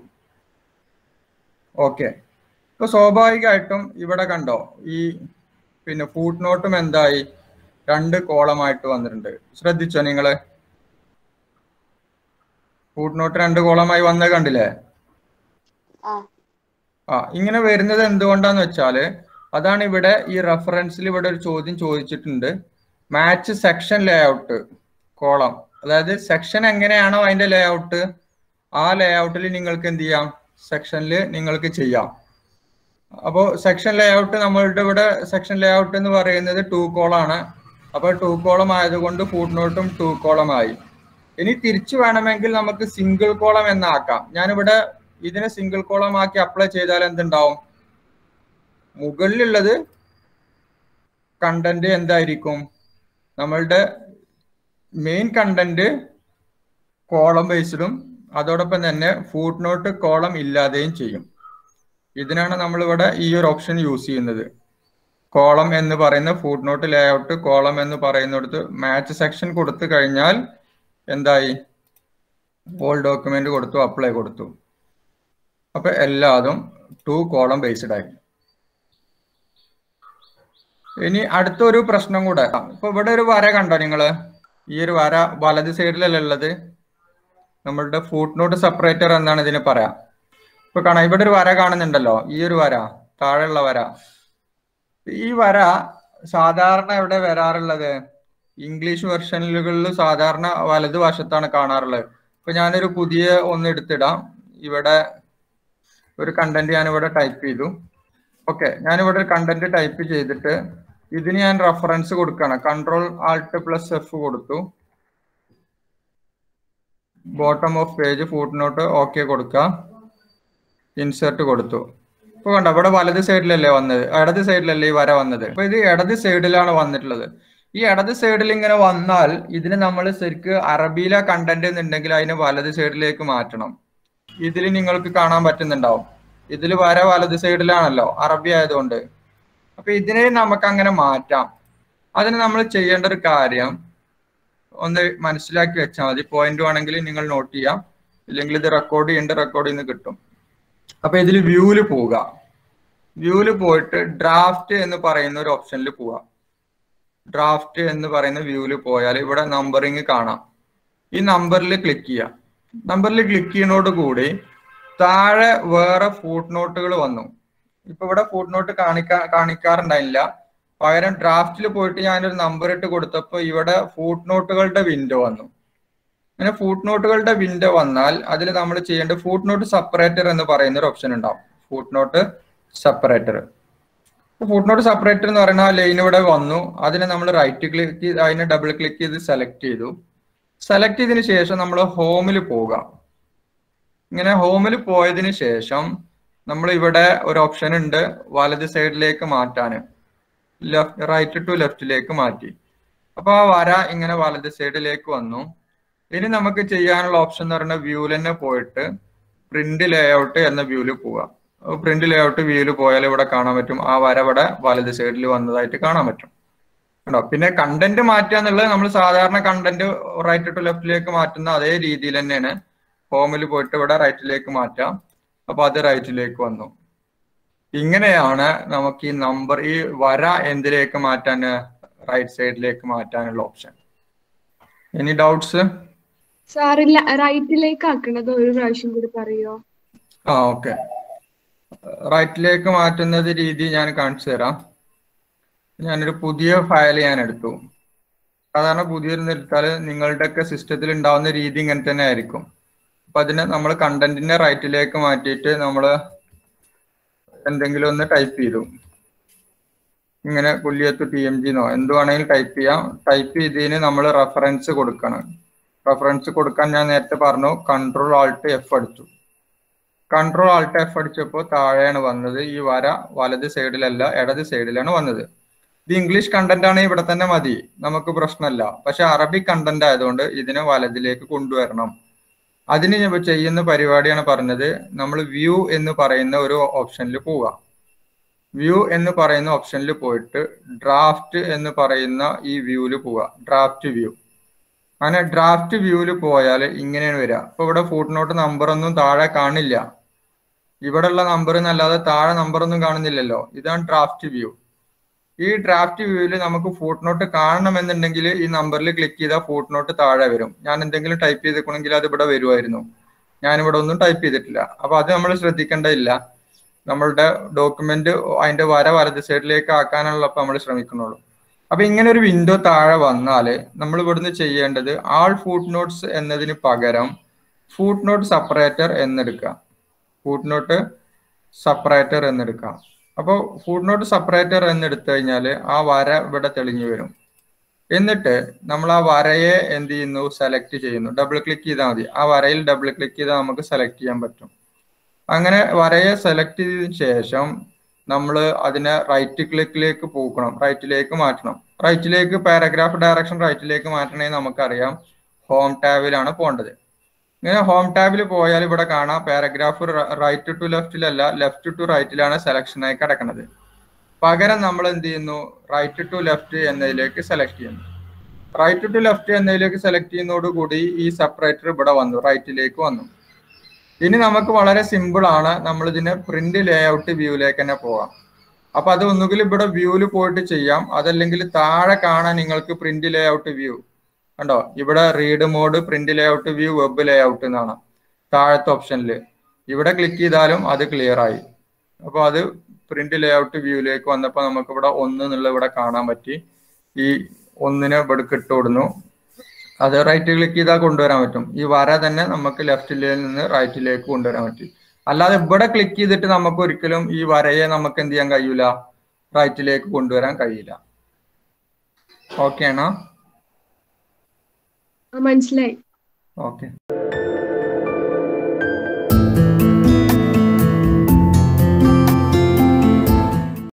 ഓക്കെ ഇപ്പൊ സ്വാഭാവികമായിട്ടും ഇവിടെ കണ്ടോ ഈ പിന്നെ ഫൂട്ട് നോട്ടും എന്തായി രണ്ട് കോളമായിട്ട് വന്നിട്ടുണ്ട് ശ്രദ്ധിച്ചോ നിങ്ങള് ഫൂട്ട് നോട്ട് രണ്ട് കോളമായി വന്നത് കണ്ടില്ലേ ആ ആ ഇങ്ങനെ വരുന്നത് എന്തുകൊണ്ടാന്ന് വെച്ചാല് അതാണ് ഇവിടെ ഈ റെഫറൻസിൽ ഇവിടെ ഒരു ചോദ്യം ചോദിച്ചിട്ടുണ്ട് മാച്ച് സെക്ഷൻ ലേഔട്ട് കോളം അതായത് സെക്ഷൻ എങ്ങനെയാണോ അതിന്റെ ലേഔട്ട് ആ ലേഔട്ടിൽ നിങ്ങൾക്ക് എന്ത് ചെയ്യാം സെക്ഷനിൽ നിങ്ങൾക്ക് ചെയ്യാം അപ്പോൾ സെക്ഷൻ ലേഔട്ട് നമ്മളുടെ ഇവിടെ സെക്ഷൻ ലേഔട്ട് എന്ന് പറയുന്നത് ടു കോളാണ് അപ്പോൾ ടു കോളം ആയതുകൊണ്ട് ഫുഡ് നോട്ടും ടു കോളമായി ഇനി തിരിച്ചു വേണമെങ്കിൽ നമുക്ക് സിംഗിൾ കോളം എന്നാക്കാം ഞാനിവിടെ ഇതിനെ സിംഗിൾ കോളം ആക്കി അപ്ലൈ ചെയ്താൽ എന്തുണ്ടാവും മുകളിലുള്ളത് കണ്ടന്റ് എന്തായിരിക്കും നമ്മളുടെ മെയിൻ കണ്ടന്റ് കോളം ബേസ്ഡും അതോടൊപ്പം തന്നെ ഫുഡ് നോട്ട് കോളം ഇല്ലാതെയും ചെയ്യും ഇതിനാണ് നമ്മളിവിടെ ഈ ഒരു ഓപ്ഷൻ യൂസ് ചെയ്യുന്നത് കോളം എന്ന് പറയുന്ന ഫുഡ് നോട്ട് ലേഔട്ട് കോളം എന്ന് പറയുന്നിടത്ത് മാച്ച് സെക്ഷൻ കൊടുത്തു കഴിഞ്ഞാൽ എന്തായി ഓൾ ഡോക്യുമെന്റ് കൊടുത്തു അപ്ലൈ കൊടുത്തു അപ്പൊ എല്ലാതും ടു കോളം ബേസ്ഡ് ആയി ഇനി അടുത്തൊരു പ്രശ്നം കൂടെ ഇപ്പൊ ഇവിടെ ഒരു വര കണ്ടോ നിങ്ങള് ഈ ഒരു വര വലത് സൈഡിലല്ല ഉള്ളത് നമ്മളുടെ ഫുഡ് നോട്ട് സെപ്പറേറ്റർ എന്നാണ് ഇതിന് പറയാം ഇപ്പൊ കാണാം ഇവിടെ ഒരു വര കാണുന്നുണ്ടല്ലോ ഈ ഒരു വര താഴെയുള്ള വര ഈ വര സാധാരണ എവിടെ വരാറുള്ളത് ഇംഗ്ലീഷ് വെർഷനുകളിൽ സാധാരണ വലത് വശത്താണ് കാണാറുള്ളത് ഇപ്പൊ ഞാനൊരു പുതിയ ഒന്ന് എടുത്തിടാം ഇവിടെ ഒരു കണ്ടന്റ് ഞാൻ ഇവിടെ ടൈപ്പ് ചെയ്തു ഓക്കെ ഞാനിവിടെ ഒരു കണ്ടന്റ് ടൈപ്പ് ചെയ്തിട്ട് ഇതിന് ഞാൻ റെഫറൻസ് കൊടുക്കുകയാണ് കൺട്രോൾ ആൾട്ട് പ്ലസ് എഫ് കൊടുത്തു bottom of page foot note okay കൊടുക്കുക ഇൻസേർട്ട് കൊടുത്തു ഇപ്പൊ കണ്ടോ ഇവിടെ വലത് സൈഡിലല്ലേ വന്നത് ഇടത് സൈഡിലല്ലേ ഈ വര വന്നത് അപ്പൊ ഇത് ഇടത് സൈഡിലാണ് വന്നിട്ടുള്ളത് ഈ ഇടത് സൈഡിൽ ഇങ്ങനെ വന്നാൽ ഇതിന് നമ്മൾ ശരിക്ക് അറബിയിലെ കണ്ടന്റ് എന്നുണ്ടെങ്കിൽ അതിനെ വലത് സൈഡിലേക്ക് മാറ്റണം ഇതിൽ നിങ്ങൾക്ക് കാണാൻ പറ്റുന്നുണ്ടാവും ഇതിൽ വര വലത് സൈഡിലാണല്ലോ അറബി ആയതുകൊണ്ട് അപ്പൊ ഇതിനെ നമുക്ക് അങ്ങനെ മാറ്റാം അതിന് നമ്മൾ ചെയ്യേണ്ട ഒരു കാര്യം ഒന്ന് മനസ്സിലാക്കി വെച്ചാൽ മതി പോയിന്റ് വേണമെങ്കിൽ നിങ്ങൾ നോട്ട് ചെയ്യാം ഇല്ലെങ്കിൽ ഇത് റെക്കോർഡ് ചെയ്യേണ്ട റെക്കോർഡ് ചെയ്യുന്ന കിട്ടും അപ്പൊ ഇതിൽ വ്യൂവിൽ പോവുക വ്യൂവിൽ പോയിട്ട് ഡ്രാഫ്റ്റ് എന്ന് പറയുന്ന ഒരു ഓപ്ഷനിൽ പോവുക ഡ്രാഫ്റ്റ് എന്ന് പറയുന്ന വ്യൂവിൽ പോയാൽ ഇവിടെ നമ്പറിങ് കാണാം ഈ നമ്പറിൽ ക്ലിക്ക് ചെയ്യാം നമ്പറിൽ ക്ലിക്ക് ചെയ്യുന്നതോട് കൂടി താഴെ വേറെ ഫുഡ് നോട്ടുകൾ വന്നു ഇപ്പൊ ഇവിടെ ഫുഡ് നോട്ട് കാണിക്കാ കാണിക്കാറുണ്ടായില്ല പകരം ഡ്രാഫ്റ്റിൽ പോയിട്ട് ഞാനൊരു നമ്പർ ഇട്ട് കൊടുത്തപ്പോൾ ഇവിടെ ഫുഡ് നോട്ടുകളുടെ വിൻഡോ വന്നു അങ്ങനെ ഫുഡ് നോട്ടുകളുടെ വിൻഡോ വന്നാൽ അതിൽ നമ്മൾ ചെയ്യേണ്ട ഫുഡ് നോട്ട് സെപ്പറേറ്റർ എന്ന് പറയുന്ന ഒരു ഓപ്ഷൻ ഉണ്ടാവും foot note separator foot note separator എന്ന് പറയുന്ന ആ ലൈൻ ഇവിടെ വന്നു അതിനെ നമ്മൾ റൈറ്റ് ക്ലിക്ക് ചെയ്ത് അതിനെ ഡബിൾ ക്ലിക്ക് ചെയ്ത് സെലക്ട് ചെയ്തു സെലക്ട് ചെയ്തതിന് ശേഷം നമ്മൾ ഹോമിൽ പോവുക ഇങ്ങനെ ഹോമിൽ പോയതിന് ശേഷം നമ്മൾ ഇവിടെ ഒരു ഓപ്ഷൻ ഉണ്ട് വലത് സൈഡിലേക്ക് മാറ്റാൻ ലെഫ്റ്റ് റൈറ്റ് ടു ലെഫ്റ്റിലേക്ക് മാറ്റി അപ്പൊ ആ വര ഇങ്ങനെ വലത് സൈഡിലേക്ക് വന്നു ഇനി നമുക്ക് ചെയ്യാനുള്ള ഓപ്ഷൻ എന്ന് പറയുന്നത് വ്യൂവിൽ തന്നെ പോയിട്ട് പ്രിന്റ് ലേഔട്ട് എന്ന വ്യൂവിൽ പോവുക പ്രിന്റ് ലേഔട്ട് വ്യൂവിൽ പോയാൽ ഇവിടെ കാണാൻ പറ്റും ആ വര ഇവിടെ വലത് സൈഡിൽ വന്നതായിട്ട് കാണാൻ പറ്റും കണ്ടോ പിന്നെ കണ്ടന്റ് മാറ്റുക എന്നുള്ളത് നമ്മൾ സാധാരണ കണ്ടന്റ് റൈറ്റ് ടു ലെഫ്റ്റിലേക്ക് മാറ്റുന്ന അതേ രീതിയിൽ തന്നെയാണ് ഹോമിൽ പോയിട്ട് ഇവിടെ റൈറ്റിലേക്ക് മാറ്റാം അപ്പൊ അത് റൈറ്റിലേക്ക് വന്നു ഇങ്ങനെയാണ് നമുക്ക് ഈ നമ്പർ ഈ വര എന്തിലേക്ക് മാറ്റാൻ റൈറ്റ് സൈഡിലേക്ക് മാറ്റാനുള്ള ഓപ്ഷൻ എനി ഡൗട്ട്സ് സാറില്ല റൈറ്റിലേക്ക് ആക്കണത് ഒരു പ്രാവശ്യം കൂടി പറയോ ആ ഓക്കെ റൈറ്റിലേക്ക് മാറ്റുന്നത് രീതി ഞാൻ കാണിച്ചു തരാം ഞാനൊരു പുതിയ ഫയൽ ഞാൻ എടുത്തു സാധാരണ പുതിയൊരു എടുത്താൽ നിങ്ങളുടെയൊക്കെ സിസ്റ്റത്തിൽ ഉണ്ടാവുന്ന രീതി ഇങ്ങനെ തന്നെ ആയിരിക്കും അപ്പൊ അതിന് നമ്മൾ കണ്ടന്റിനെ റൈറ്റിലേക്ക് മാറ്റിയിട്ട് നമ്മൾ എന്തെങ്കിലും ഒന്ന് ടൈപ്പ് ചെയ്തു ഇങ്ങനെ കുല്യത്ത് ടി എം ജിന്നോ എന്ത് വേണമെങ്കിലും ടൈപ്പ് ചെയ്യാം ടൈപ്പ് ചെയ്തതിന് നമ്മൾ റെഫറൻസ് കൊടുക്കണം റെഫറൻസ് കൊടുക്കാൻ ഞാൻ നേരത്തെ പറഞ്ഞു കൺട്രോൾ ആൾട്ട് എഫ് അടിച്ചു കൺട്രോൾ ആൾട്ട് എഫ് അടിച്ചപ്പോൾ താഴെയാണ് വന്നത് ഈ വര വലത് സൈഡിലല്ല ഇടത് സൈഡിലാണ് വന്നത് ഇത് ഇംഗ്ലീഷ് കണ്ടന്റ് ആണ് ഇവിടെ തന്നെ മതി നമുക്ക് പ്രശ്നമല്ല പക്ഷെ അറബിക് കണ്ടന്റ് ആയതുകൊണ്ട് ഇതിനെ വലതിലേക്ക് കൊണ്ടുവരണം അതിന് ഞാൻ ചെയ്യുന്ന പരിപാടിയാണ് പറഞ്ഞത് നമ്മൾ വ്യൂ എന്ന് പറയുന്ന ഒരു ഓപ്ഷനിൽ പോവുക വ്യൂ എന്ന് പറയുന്ന ഓപ്ഷനിൽ പോയിട്ട് ഡ്രാഫ്റ്റ് എന്ന് പറയുന്ന ഈ വ്യൂവിൽ പോവുക ഡ്രാഫ്റ്റ് വ്യൂ അങ്ങനെ ഡ്രാഫ്റ്റ് വ്യൂവിൽ പോയാൽ ഇങ്ങനെയാണ് വരിക അപ്പൊ ഇവിടെ ഫുഡ് നോട്ട് നമ്പർ ഒന്നും താഴെ കാണില്ല ഇവിടെ ഉള്ള നമ്പർ എന്നല്ലാതെ താഴെ നമ്പർ ഒന്നും കാണുന്നില്ലല്ലോ ഇതാണ് ഡ്രാഫ്റ്റ് വ്യൂ ഈ ഡ്രാഫ്റ്റ് വ്യൂവിൽ നമുക്ക് ഫുഡ് നോട്ട് കാണണമെന്നുണ്ടെങ്കിൽ ഈ നമ്പറിൽ ക്ലിക്ക് ചെയ്താൽ ഫുഡ് നോട്ട് താഴെ വരും ഞാൻ എന്തെങ്കിലും ടൈപ്പ് ചെയ്തിട്ടുണ്ടെങ്കിൽ അത് ഇവിടെ വരുമായിരുന്നു ഞാനിവിടെ ഒന്നും ടൈപ്പ് ചെയ്തിട്ടില്ല അപ്പൊ അത് നമ്മൾ ശ്രദ്ധിക്കേണ്ടതില്ല നമ്മളുടെ ഡോക്യുമെന്റ് അതിന്റെ വര വലത് സൈഡിലേക്ക് ആക്കാനുള്ള നമ്മൾ ശ്രമിക്കുന്നുള്ളൂ അപ്പൊ ഇങ്ങനെ ഒരു വിൻഡോ താഴെ വന്നാല് നമ്മൾ ഇവിടുന്ന് ചെയ്യേണ്ടത് ആൾ ഫുഡ് നോട്ട്സ് എന്നതിന് പകരം ഫുഡ് നോട്ട് സെപ്പറേറ്റർ എന്നെടുക്കുക ഫുഡ് നോട്ട് സെപ്പറേറ്റർ എന്നെടുക്കാം അപ്പോൾ ഫുഡ് നോട്ട് സെപ്പറേറ്റർ എന്നെടുത്തു കഴിഞ്ഞാൽ ആ വര ഇവിടെ തെളിഞ്ഞു വരും എന്നിട്ട് നമ്മൾ ആ വരയെ എന്ത് ചെയ്യുന്നു സെലക്ട് ചെയ്യുന്നു ഡബിൾ ക്ലിക്ക് ചെയ്താൽ മതി ആ വരയിൽ ഡബിൾ ക്ലിക്ക് ചെയ്താൽ നമുക്ക് സെലക്ട് ചെയ്യാൻ പറ്റും അങ്ങനെ വരയെ സെലക്ട് ചെയ്തതിനു ശേഷം നമ്മൾ അതിനെ റൈറ്റ് ക്ലിക്കിലേക്ക് പോകണം റൈറ്റിലേക്ക് മാറ്റണം റൈറ്റിലേക്ക് പാരഗ്രാഫ് ഡയറക്ഷൻ റൈറ്റിലേക്ക് മാറ്റണമെങ്കിൽ നമുക്കറിയാം ഹോം ടാബിലാണ് പോകേണ്ടത് ഇങ്ങനെ ഹോം ടാബിൽ പോയാൽ ഇവിടെ കാണാം പാരഗ്രാഫ് റൈറ്റ് ടു ലെഫ്റ്റിലല്ല ലെഫ്റ്റ് ടു റൈറ്റിലാണ് സെലക്ഷനായി കിടക്കുന്നത് പകരം നമ്മൾ എന്ത് ചെയ്യുന്നു റൈറ്റ് ടു ലെഫ്റ്റ് എന്നതിലേക്ക് സെലക്ട് ചെയ്യുന്നു റൈറ്റ് ടു ലെഫ്റ്റ് എന്നതിലേക്ക് സെലക്ട് ചെയ്യുന്നതോടുകൂടി ഈ സെപ്പറേറ്റർ ഇവിടെ വന്നു റൈറ്റിലേക്ക് വന്നു ഇനി നമുക്ക് വളരെ സിമ്പിൾ ആണ് നമ്മൾ ഇതിനെ പ്രിന്റ് ലേഔട്ട് വ്യൂയിലേക്ക് തന്നെ പോകാം അപ്പൊ അത് ഒന്നുകിൽ ഇവിടെ വ്യൂവിൽ പോയിട്ട് ചെയ്യാം അതല്ലെങ്കിൽ താഴെ കാണാൻ നിങ്ങൾക്ക് പ്രിന്റ് ലേഔട്ട് വ്യൂ കണ്ടോ ഇവിടെ read mode print layout view web layout എന്നാണ് താഴത്തെ ഓപ്ഷനിൽ ഇവിടെ ക്ലിക്ക് ചെയ്താലും അത് ക്ലിയർ ആയി അപ്പോൾ അത് പ്രിന്റ് ലേഔട്ട് വ്യൂയിലേക്ക് വന്നപ്പോൾ നമുക്ക് ഇവിടെ ഒന്ന് എന്നുള്ള ഇവിടെ കാണാൻ പറ്റി ഈ ഒന്നിനെ ഇവിടെ ഇട്ടുകൊടുന്നു അത് റൈറ്റ് ക്ലിക്ക് ചെയ്താൽ കൊണ്ടുവരാൻ പറ്റും ഈ വര തന്നെ നമുക്ക് ലെഫ്റ്റിൽ നിന്ന് റൈറ്റിലേക്ക് കൊണ്ടുവരാൻ പറ്റും അല്ലാതെ ഇവിടെ ക്ലിക്ക് ചെയ്തിട്ട് നമുക്ക് ഒരിക്കലും ഈ വരയെ നമുക്ക് എന്ത് ചെയ്യാൻ കഴിയൂല റൈറ്റിലേക്ക് കൊണ്ടുവരാൻ കഴിയില്ല ഓക്കെ ആണോ ആ, മനസ്സിലായി ഓക്കെ